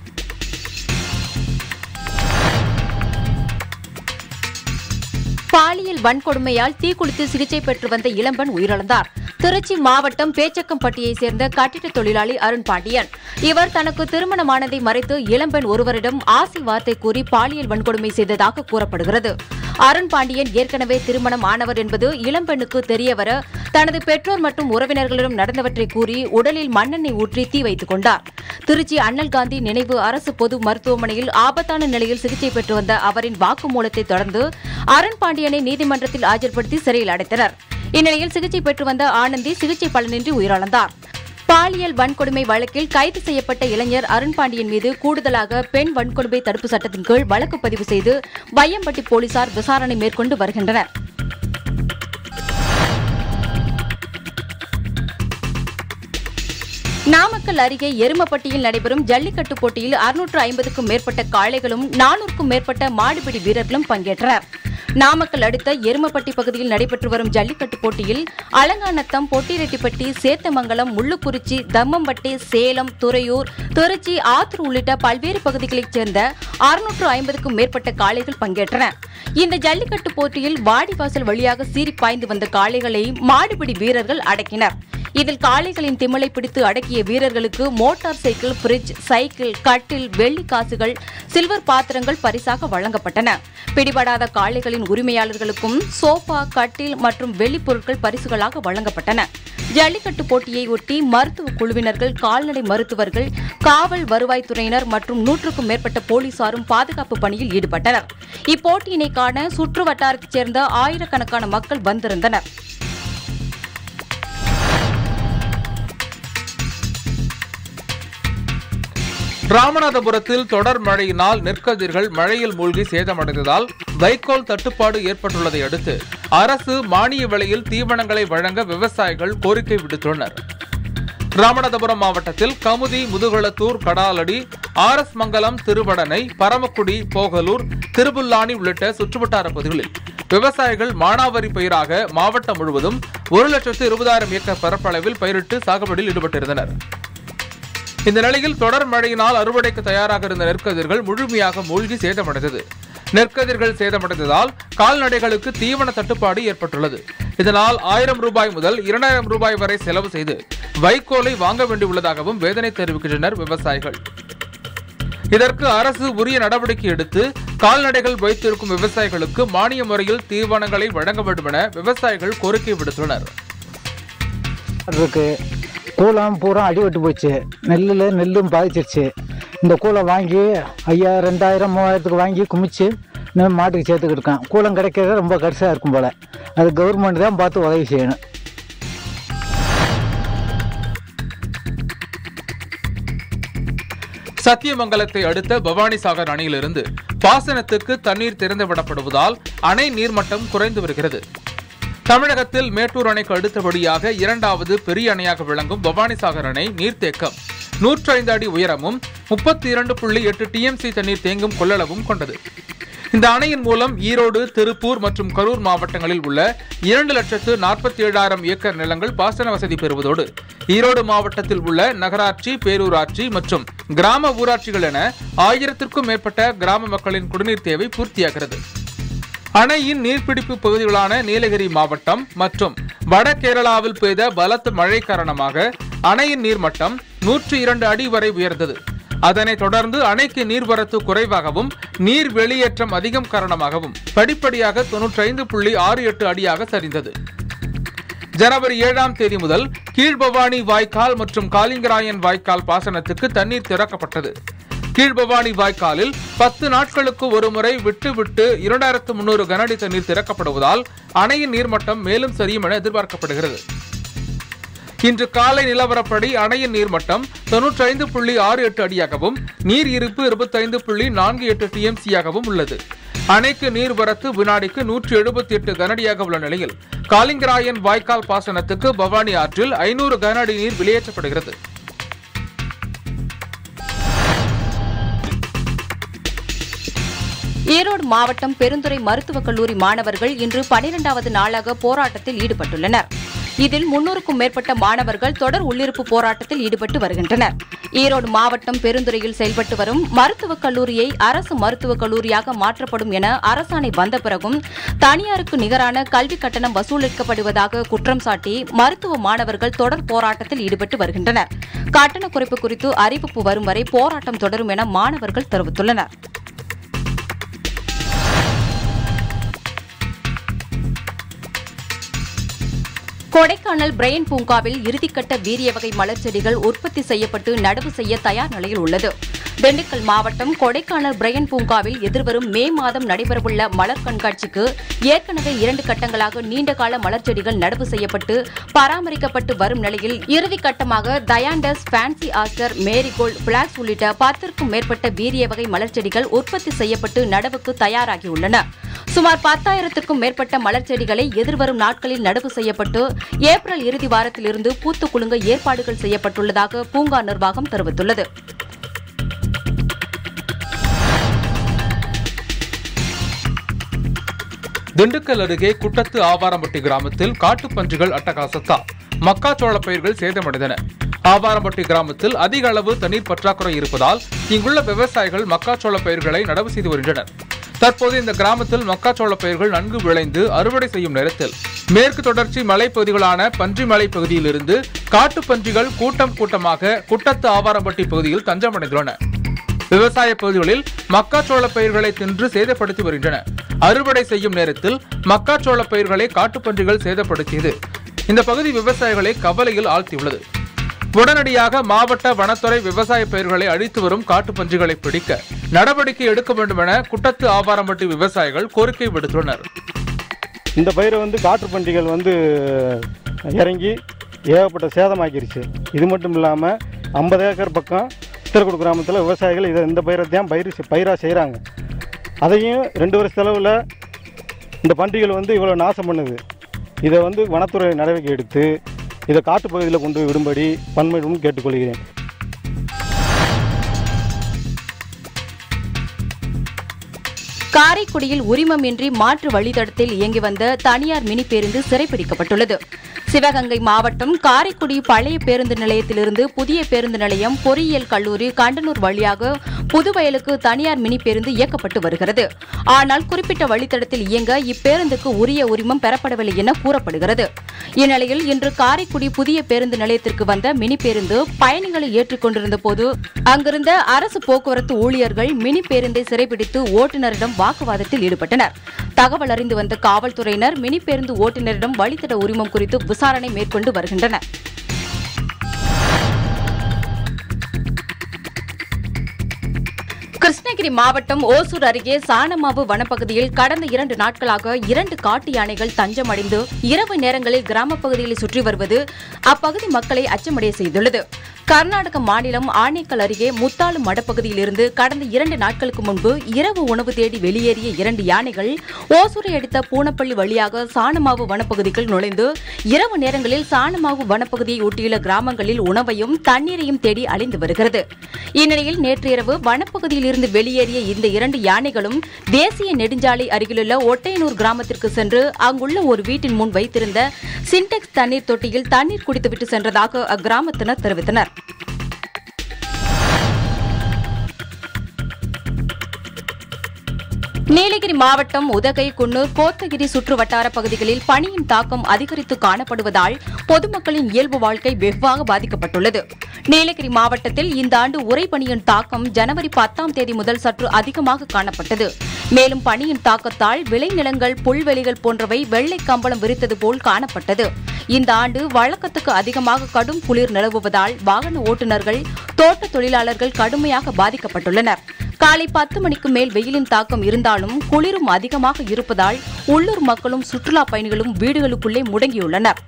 பாலியல் வன்கொடுமையால் தீக்குளித்து சிகிச்சை பெற்று வந்த இளம்பெண் உயிரிழந்தார் திருச்சி மாவட்டம் பேச்சக்கம்பட்டியை சேர்ந்த கட்டிட தொழிலாளி அருண் பாண்டியன் இவர் தனக்கு திருமணமானதை மறைத்து இளம்பெண் ஒருவரிடம் ஆசை வார்த்தை கூறி பாலியல் வன்கொடுமை செய்ததாக கூறப்படுகிறது அருண் பாண்டியன் ஏற்கனவே திருமணம் ஆனவர் என்பது இளம்பெண்ணுக்கு தெரியவர தனது பெற்றோர் மற்றும் உறவினர்களிடம் நடந்தவற்றை கூறி உடலில் மண்ணெண்ணெய் ஊற்றி தீ வைத்துக் கொண்டார் திருச்சி அண்ணல் காந்தி நினைவு அரசு பொது மருத்துவமனையில் ஆபத்தான நிலையில் சிகிச்சை பெற்று வந்த அவரின் வாக்குமூலத்தை தொடர்ந்து அருண் பாண்டியனை நீதிமன்றத்தில் ஆஜர்படுத்தி சிறையில் அடைத்தனர் இந்நிலையில் சிகிச்சை பெற்று வந்த ஆனந்தி சிகிச்சை பலனின்றி உயிரிழந்தார் பாலியல் வன்கொடுமை வழக்கில் கைது செய்யப்பட்ட இளைஞர் அருண் பாண்டியன் மீது கூடுதலாக பெண் வன்கொடுமை தடுப்பு சட்டத்தின் கீழ் வழக்கு பதிவு செய்து வையம்பட்டி போலீசார் விசாரணை மேற்கொண்டு வருகின்றனர் நாமக்கல் அருகே எருமப்பட்டியில் நடைபெறும் ஜல்லிக்கட்டு போட்டியில் அறுநூற்று ஐம்பதுக்கும் மேற்பட்ட காளைகளும் நானூறுக்கும் மேற்பட்ட மாடுபிடி வீரர்களும் பங்கேற்றனர் நாமக்கல் அடுத்த எருமப்பட்டி பகுதியில் நடைபெற்று வரும் ஜல்லிக்கட்டு போட்டியில் அலங்காநத்தம் பொட்டிரெட்டிப்பட்டி சேத்தமங்கலம் முள்ளுக்குறிச்சி தம்மம்பட்டி சேலம் துறையூர் திருச்சி ஆத்தூர் உள்ளிட்ட பல்வேறு பகுதிகளைச் சேர்ந்த அறுநூற்று ஐம்பதுக்கும் மேற்பட்ட காளைகள் பங்கேற்றன இந்த ஜல்லிக்கட்டு போட்டியில் வாடிவாசல் வழியாக சீறி பாய்ந்து வந்த காளைகளை மாடுபிடி வீரர்கள் அடக்கினர் இதில் காளைகளின் திமிலை பிடித்து அடக்கிய வீரர்களுக்கு மோட்டார் சைக்கிள் பிரிட்ஜ் சைக்கிள் கட்டில் வெள்ளி காசுகள் சில்வர் பாத்திரங்கள் பரிசாக வழங்கப்பட்டன பிடிபடாத காளைகளின் உரிமையாளர்களுக்கும் சோஃபா கட்டில் மற்றும் வெள்ளி பொருட்கள் பரிசுகளாக வழங்கப்பட்டன ஜல்லிக்கட்டு போட்டியை ஒட்டி மருத்துவ குழுவினர்கள் கால்நடை மருத்துவர்கள் காவல் வருவாய்த்துறையினர் மற்றும் நூற்றுக்கும் மேற்பட்ட போலீசாரும் பாதுகாப்பு பணியில் ஈடுபட்டனர் இப்போட்டியினை காண சுற்று வட்டாரத்தைச் சேர்ந்த ஆயிரக்கணக்கான மக்கள் வந்திருந்தனர் ராமநாதபுரத்தில் தொடர் மழையினால் நெற்கதிர்கள் மழையில் மூழ்கி சேதமடைந்ததால் வைக்கோல் தட்டுப்பாடு ஏற்பட்டுள்ளதை அடுத்து அரசு மானிய விலையில் தீவனங்களை வழங்க விவசாயிகள் கோரிக்கை விடுத்துள்ளனர் ராமநாதபுரம் மாவட்டத்தில் கமுதி முதுகுளத்தூர் கடாலடி ஆர் எஸ் மங்கலம் திருவடனை பரமக்குடி போகலூர் திருபுல்லானி உள்ளிட்ட சுற்றுவட்டார பகுதிகளில் விவசாயிகள் மானாவாரி பயிராக மாவட்டம் முழுவதும் ஒரு லட்சத்து இருபதாயிரம் ஏக்கர் பரப்பளவில் பயிரிட்டு சாகுபடியில் ஈடுபட்டிருந்தனர் இந்த நிலையில் தொடர் மழையினால் அறுவடைக்கு தயாராக இருந்த நெற்கதிர்கள் முழுமையாக மூழ்கி சேதமடைந்தது நெற்கதிர்கள் சேதமடைந்ததால் கால்நடைகளுக்கு தீவன தட்டுப்பாடு ஏற்பட்டுள்ளது இதனால் ஆயிரம் ரூபாய் முதல் இரண்டாயிரம் ரூபாய் வரை செலவு செய்து வைக்கோலை வாங்க வேண்டியுள்ளதாகவும் வேதனை தெரிவிக்கின்றனர் விவசாயிகள் இதற்கு அரசு உரிய நடவடிக்கை எடுத்து கால்நடைகள் வைத்திருக்கும் விவசாயிகளுக்கு மானிய முறையில் தீவனங்களை வழங்க வேண்டும் என விவசாயிகள் கோரிக்கை விடுத்துள்ளனர் இருக்கு கூலம் பூரா அடிபட்டு போச்சு நெல்லில் நெல்லும் பாதிச்சிருச்சு இந்த கூலம் வாங்கி ஐயா ரெண்டாயிரம் மூவாயிரத்துக்கு வாங்கி குமிச்சு நான் மாட்டுக்கு சேர்த்துக்கிட்டு இருக்கேன் கூலம் கிடைக்கிறது ரொம்ப கரிசாக இருக்கும் போல் அது கவர்மெண்ட் தான் பார்த்து உதவி செய்யணும் சத்தியமங்கலத்தை அடுத்த பவானிசாகர் அணையிலிருந்து பாசனத்துக்கு தண்ணீர் திறந்துவிடப்படுவதால் அணை நீர்மட்டம் குறைந்து வருகிறது தமிழகத்தில் மேட்டூர் அணைக்கு அடுத்தபடியாக இரண்டாவது பெரிய அணையாக விளங்கும் பவானிசாகர் அணை நீர்த்தேக்கம் நூற்றி ஐந்து அடி உயரமும் முப்பத்தி இரண்டு புள்ளி எட்டு டிஎம்சி தண்ணீர் தேங்கும் கொள்ளளவும் கொண்டது இந்த அணையின் மூலம் ஈரோடு திருப்பூர் மற்றும் கரூர் மாவட்டங்களில் உள்ள இரண்டு லட்சத்து நாற்பத்தி ஏழாயிரம் ஏக்கர் நிலங்கள் பாசன வசதி பெறுவதோடு ஈரோடு மாவட்டத்தில் உள்ள நகராட்சி பேரூராட்சி மற்றும் கிராம ஊராட்சிகள் என ஆயிரத்திற்கும் மேற்பட்ட கிராம மக்களின் குடிநீர் தேவை பூர்த்தியாகிறது அணையின் நீர்பிடிப்பு பகுதிகளான நீலகிரி மாவட்டம் மற்றும் வட கேரளாவில் பெய்த பலத்த மழை காரணமாக அணையின் நீர்மட்டம் நூற்றி இரண்டு அடி வரை உயர்ந்தது அதனைத் தொடர்ந்து அணைக்கு நீர்வரத்து குறைவாகவும் நீர் வெளியேற்றம் அதிகம் காரணமாகவும் படிப்படியாக தொன்னூற்றி ஐந்து புள்ளி ஆறு எட்டு அடியாக சரிந்தது ஜனவரி ஏழாம் தேதி முதல் கீழ்பவானி வாய்க்கால் மற்றும் காலிங்கராயன் வாய்க்கால் பாசனத்துக்கு தண்ணீர் திறக்கப்பட்டது கீழ்பவானி வாய்க்காலில் பத்து நாட்களுக்கு ஒருமுறை விட்டு விட்டு இரண்டாயிரத்து முன்னூறு கனஅடி தண்ணீர் திறக்கப்படுவதால் அணையின் நீர்மட்டம் மேலும் சரியும் என எதிர்பார்க்கப்படுகிறது இன்று காலை நிலவரப்படி அணையின் நீர்மட்டம் தொன்னூற்றி ஐந்து புள்ளி ஆறு எட்டு அடியாகவும் நீர் இருப்பு இருபத்தைந்து புள்ளி நான்கு எட்டு டிஎம்சியாகவும் உள்ளது அணைக்கு நீர்வரத்து வினாடிக்கு நூற்றி எழுபத்தி எட்டு கனஅடியாக உள்ள நிலையில் காலிங்கராயன் வாய்க்கால் பாசனத்துக்கு பவானி ஆற்றில் ஐநூறு கன அடி நீர் வெளியேற்றப்படுகிறது ஈரோடு மாவட்டம் பெருந்துறை மருத்துவக் கல்லூரி மாணவர்கள் இன்று பனிரெண்டாவது நாளாக போராட்டத்தில் ஈடுபட்டுள்ளனர் இதில் முன்னூறுக்கும் மேற்பட்ட மாணவர்கள் தொடர் உள்ளிருப்பு போராட்டத்தில் ஈடுபட்டு வருகின்றனர் ஈரோடு மாவட்டம் பெருந்துறையில் செயல்பட்டு வரும் மருத்துவக் கல்லூரியை அரசு மருத்துவக் கல்லூரியாக மாற்றப்படும் என அரசாணை வந்த பிறகும் தனியாருக்கு நிகரான கல்வி கட்டணம் வசூலிக்கப்படுவதாக குற்றம் சாட்டி மருத்துவ மாணவர்கள் தொடர் போராட்டத்தில் ஈடுபட்டு வருகின்றனர் கட்டண குறைப்பு குறித்து அறிவிப்பு வரும் வரை போராட்டம் தொடரும் என மாணவர்கள் தெரிவித்துள்ளனர் கொடைக்கானல் பிரெயின் பூங்காவில் இறுதிக்கட்ட வீரிய வகை மலர் செடிகள் உற்பத்தி செய்யப்பட்டு நடவு செய்ய தயார் நிலையில் உள்ளது திண்டுக்கல் மாவட்டம் கொடைக்கானல் பிரெயின் பூங்காவில் எதிர்வரும் மே மாதம் நடைபெறவுள்ள மலர் கண்காட்சிக்கு ஏற்கனவே இரண்டு கட்டங்களாக நீண்டகால மலர் செடிகள் நடவு செய்யப்பட்டு பராமரிக்கப்பட்டு வரும் நிலையில் இறுதிக்கட்டமாக dianthus fancy aster marigold phlox உள்ளிட்ட பத்திற்கும் மேற்பட்ட வீரிய வகை மலர் செடிகள் உற்பத்தி செய்யப்பட்டு நடவுக்கு தயாராகியுள்ளன சுமார் பத்தாயிரத்திற்கும் மேற்பட்ட மலர் செடிகளை எதிர்வரும் நாட்களில் நடவு செய்யப்பட்டு ஏப்ரல் இறுதி வாரத்திலிருந்து பூத்து குலுங்க ஏற்பாடுகள் செய்யப்பட்டுள்ளதாக பூங்கா நிர்வாகம் தெரிவித்துள்ளது திண்டுக்கல் அருகே குட்டத்து ஆவாரம்பட்டி கிராமத்தில் காட்டுப்பன்றிகள் அட்டகாசத்தால் மக்காச்சோள பயிர்கள் சேதமடைந்தன ஆவாரம்பட்டி கிராமத்தில் அதிக அளவு தண்ணீர் பற்றாக்குறை இருப்பதால் இங்குள்ள விவசாயிகள் மக்காச்சோள பயிர்களை நடவு செய்து வருகின்றனர் தற்போது இந்த கிராமத்தில் மக்காச்சோள பயிர்கள் நன்கு விளைந்து அறுவடை செய்யும் நேரத்தில் மேற்கு தொடர்ச்சி மலைப்பகுதிகளான பன்றிமலை பகுதியிலிருந்து காட்டுப்பன்றிகள் கூட்டம் கூட்டமாக குட்டத்து ஆவாரம்பட்டி பகுதியில் தஞ்சமடைந்துள்ளன விவசாய பகுதிகளில் மக்காச்சோள பயிர்களை தின்று சேதப்படுத்தி வருகின்றன அறுவடை செய்யும் நேரத்தில் மக்காச்சோள பயிர்களை காட்டுப்பன்றிகள் சேதப்படுத்தியது இந்த பகுதி விவசாயிகளை கவலையில் ஆழ்த்தியுள்ளது உடனடியாக மாவட்ட வனத்துறை விவசாய பயிர்களை அழித்து வரும் காட்டுப்பன்றிகளை பிடிக்க நடவடிக்கை எடுக்க வேண்டும் என குட்டத்து ஆவாரம்பட்டி விவசாயிகள் கோரிக்கை விடுத்துள்ளனர் இந்த பயிரை வந்து காற்று பன்றிகள் வந்து இறங்கி ஏகப்பட்ட சேதமாக்கிருச்சு இது மட்டும் இல்லாமல் ஐம்பது ஏக்கர் பக்கம் சித்திரக்குடு கிராமத்தில் விவசாயிகள் இதை இந்த பயிரை தான் பயிர் பயிராக செய்கிறாங்க அதையும் ரெண்டு வருஷ செலவில் இந்த பன்றிகள் வந்து இவ்வளோ நாசம் பண்ணுது இதை வந்து வனத்துறை நடவடிக்கை எடுத்து இதை காட்டுப்பகுதியில் கொண்டு போய் விடும்படி பன்மையுடன் கேட்டுக்கொள்கிறேன் காரைக்குடியில் உரிமமின்றி மாற்று வழித்தடத்தில் இயங்கி வந்த தனியார் மினி பேருந்து சிறைப்பிடிக்கப்பட்டுள்ளது சிவகங்கை மாவட்டம் காரைக்குடி பழைய பேருந்து நிலையத்திலிருந்து புதிய பேருந்து நிலையம் பொறியியல் கல்லூரி கண்டனூர் வழியாக புதுவயலுக்கு தனியார் மினி பேருந்து இயக்கப்பட்டு வருகிறது ஆனால் குறிப்பிட்ட வழித்தடத்தில் இயங்க இப்பேருந்துக்கு உரிய உரிமம் பெறப்படவில்லை என கூறப்படுகிறது இந்நிலையில் இன்று காரைக்குடி புதிய பேருந்து நிலையத்திற்கு வந்த மினி பேருந்து பயணிகளை ஏற்றிக் கொண்டிருந்த போது அங்கிருந்த அரசு போக்குவரத்து ஊழியர்கள் மினி பேருந்தை சிறைபிடித்து ஓட்டுநரிடம் வாக்குவாதத்தில் ஈடுபட்டனர் தகவல் அறிந்து வந்த காவல்துறையினர் மினி பேருந்து ஓட்டுநரிடம் வழித்தட உரிமம் குறித்து விசாரணை மேற்கொண்டு வருகின்றனர் கிருஷ்ணகிரி மாவட்டம் ஓசூர் அருகே சாணமாவு வனப்பகுதியில் கடந்த இரண்டு நாட்களாக இரண்டு காட்டு யானைகள் தஞ்சமடைந்து இரவு நேரங்களில் கிராமப் பகுதியில் சுற்றி வருவது அப்பகுதி மக்களை அச்சமடைய செய்துள்ளது கர்நாடக மாநிலம் ஆனேக்கல் அருகே முத்தாளு மடப்பகுதியிலிருந்து கடந்த இரண்டு நாட்களுக்கு முன்பு இரவு உணவு தேடி வெளியேறிய இரண்டு யானைகள் ஓசூரை அடுத்த பூனப்பள்ளி வழியாக சாணமாவு வனப்பகுதிக்குள் நுழைந்து இரவு நேரங்களில் சாணமாவு வனப்பகுதியை ஒட்டியுள்ள கிராமங்களில் உணவையும் தண்ணீரையும் தேடி அலைந்து வருகிறது இந்நிலையில் நேற்று இரவு வனப்பகுதியில் இருந்து வெளியேறிய இந்த இரண்டு யானைகளும் தேசிய நெடுஞ்சாலை அருகிலுள்ள ஒட்டையனூர் கிராமத்திற்கு சென்று அங்குள்ள ஒரு வீட்டின் முன் வைத்திருந்த சின்டெக்ஸ் தண்ணீர் தொட்டியில் தண்ணீர் குடித்துவிட்டு சென்றதாக அக்கிராமத்தினர் தெரிவித்தனர் நீலகிரி மாவட்டம் உதகை குன்னூர் கோத்தகிரி சுற்று வட்டார பகுதிகளில் பனியின் தாக்கம் அதிகரித்து காணப்படுவதால் பொதுமக்களின் இயல்பு வாழ்க்கை வெகுவாக பாதிக்கப்பட்டுள்ளது நீலகிரி மாவட்டத்தில் இந்த ஆண்டு உறைபனியின் தாக்கம் ஜனவரி பத்தாம் தேதி முதல் சற்று அதிகமாக காணப்பட்டது மேலும் பனியின் தாக்கத்தால் விளைநிலங்கள் புல்வெளிகள் போன்றவை வெள்ளை கம்பளம் விரித்தது போல் காணப்பட்டது இந்த ஆண்டு வழக்கத்துக்கு அதிகமாக கடும் குளிர் நிலவுவதால் வாகன ஓட்டுநர்கள் தோட்ட தொழிலாளர்கள் கடுமையாக பாதிக்கப்பட்டுள்ளனர் காலை பத்து மணிக்கு மேல் வெயிலின் தாக்கம் இருந்தாலும் குளிரும் அதிகமாக இருப்பதால் உள்ளூர் மக்களும் சுற்றுலா பயணிகளும் வீடுகளுக்குள்ளே முடங்கியுள்ளனர்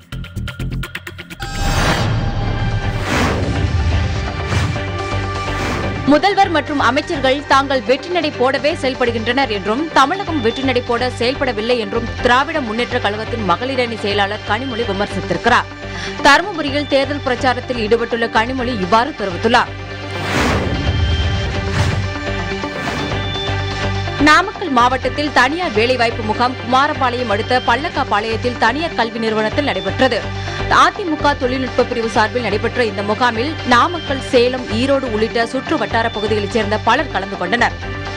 முதல்வர் மற்றும் அமைச்சர்கள் தாங்கள் வெற்றி நடை போடவே செயல்படுகின்றனர் என்றும் தமிழகம் வெற்றி நடை போட செயல்படவில்லை என்றும் திராவிட முன்னேற்ற கழகத்தின் மகளிரணி செயலாளர் கனிமொழி விமர்சித்திருக்கிறார் தருமபுரியில் தேர்தல் பிரச்சாரத்தில் ஈடுபட்டுள்ள கனிமொழி இவ்வாறு தெரிவித்துள்ளார் நாமக்கல் மாவட்டத்தில் தனியார் வேலைவாய்ப்பு முகாம் குமாரபாளையம் அடுத்த பள்ளக்காபாளையத்தில் தனியார் கல்வி நிறுவனத்தில் நடைபெற்றது அதிமுக தொழில்நுட்ப பிரிவு சார்பில் நடைபெற்ற இந்த முகாமில் நாமக்கல் சேலம் ஈரோடு உள்ளிட்ட சுற்று வட்டார பகுதிகளைச் சேர்ந்த பலர் கலந்து கொண்டனர்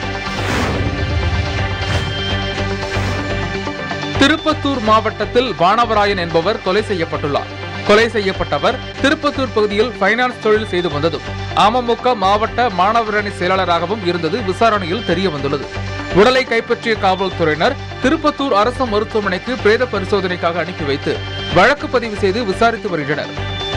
திருப்பத்தூர் மாவட்டத்தில் வானவராயன் என்பவர் கொலை செய்யப்பட்டுள்ளார் கொலை செய்யப்பட்டவர் திருப்பத்தூர் பகுதியில் பைனான்ஸ் தொழில் செய்து வந்ததும் அமமுக மாவட்ட மாணவரணி செயலாளராகவும் இருந்தது விசாரணையில் தெரிய வந்துள்ளது உடலை கைப்பற்றிய காவல்துறையினர் திருப்பத்தூர் அரசு மருத்துவமனைக்கு பிரேத பரிசோதனைக்காக அனுப்பி வைத்து வழக்கு பதிவு செய்து விசாரித்து வருகின்றனர்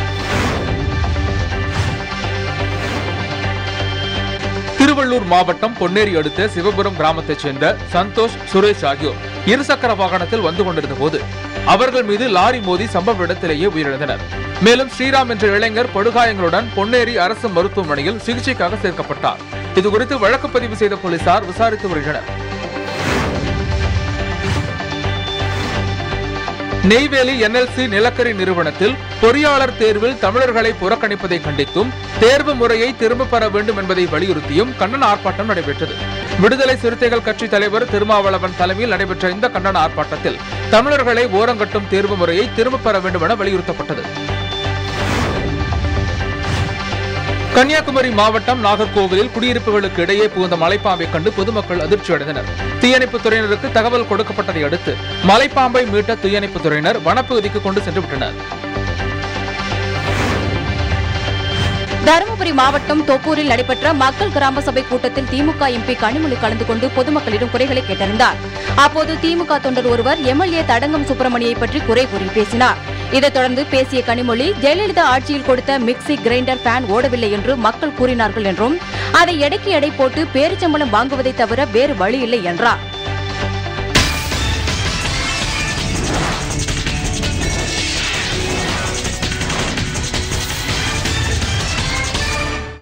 திருவள்ளூர் மாவட்டம் பொன்னேரி அடுத்த சிவபுரம் கிராமத்தைச் சேர்ந்த சந்தோஷ் சுரேஷ் ஆகியோர் இருசக்கர வாகனத்தில் வந்து கொண்டிருந்த போது அவர்கள் மீது லாரி மோதி சம்பவ இடத்திலேயே உயிரிழந்தனர் மேலும் ஸ்ரீராம் என்ற இளைஞர் படுகாயங்களுடன் பொன்னேரி அரசு மருத்துவமனையில் சிகிச்சைக்காக சேர்க்கப்பட்டார் இதுகுறித்து வழக்கு பதிவு செய்த போலீசார் விசாரித்து வருகின்றனர் நெய்வேலி என்எல்சி நிலக்கரி நிறுவனத்தில் பொறியாளர் தேர்வில் தமிழர்களை புறக்கணிப்பதை கண்டித்தும் தேர்வு முறையை திரும்பப் பெற வேண்டும் என்பதை வலியுறுத்தியும் கண்டன ஆர்ப்பாட்டம் நடைபெற்றது விடுதலை சிறுத்தைகள் கட்சி தலைவர் திருமாவளவன் தலைமையில் நடைபெற்ற இந்த கண்டன ஆர்ப்பாட்டத்தில் தமிழர்களை ஓரங்கட்டும் தேர்வு முறையை திரும்பப் பெற வேண்டும் என வலியுறுத்தப்பட்டது கன்னியாகுமரி மாவட்டம் நாகர்கோவிலில் குடியிருப்புகளுக்கு இடையே புகுந்த மலைப்பாம்பை கண்டு பொதுமக்கள் அதிர்ச்சி அடைந்தனர் தீயணைப்புத் துறையினருக்கு தகவல் கொடுக்கப்பட்டதை அடுத்து மலைப்பாம்பை மீட்ட தீயணைப்புத் துறையினர் வனப்பகுதிக்கு கொண்டு சென்று விட்டனர் தருமபுரி மாவட்டம் தொப்பூரில் நடைபெற்ற மக்கள் கிராம சபை கூட்டத்தில் திமுக எம்பி கனிமொழி கலந்து கொண்டு பொதுமக்களிடம் குறைகளை கேட்டறிந்தார் அப்போது திமுக தொண்டர் ஒருவர் எம்எல்ஏ தடங்கம் சுப்பிரமணியை பற்றி குறை கூறி பேசினார் இதைத் தொடர்ந்து பேசிய கனிமொழி ஜெயலலிதா ஆட்சியில் கொடுத்த மிக்சி கிரைண்டர் ஃபேன் ஓடவில்லை என்று மக்கள் கூறினார்கள் என்றும் அதை எடைக்கு எடை போட்டு பேரிச்சம்பளம் வாங்குவதை தவிர வேறு வழி இல்லை என்றார்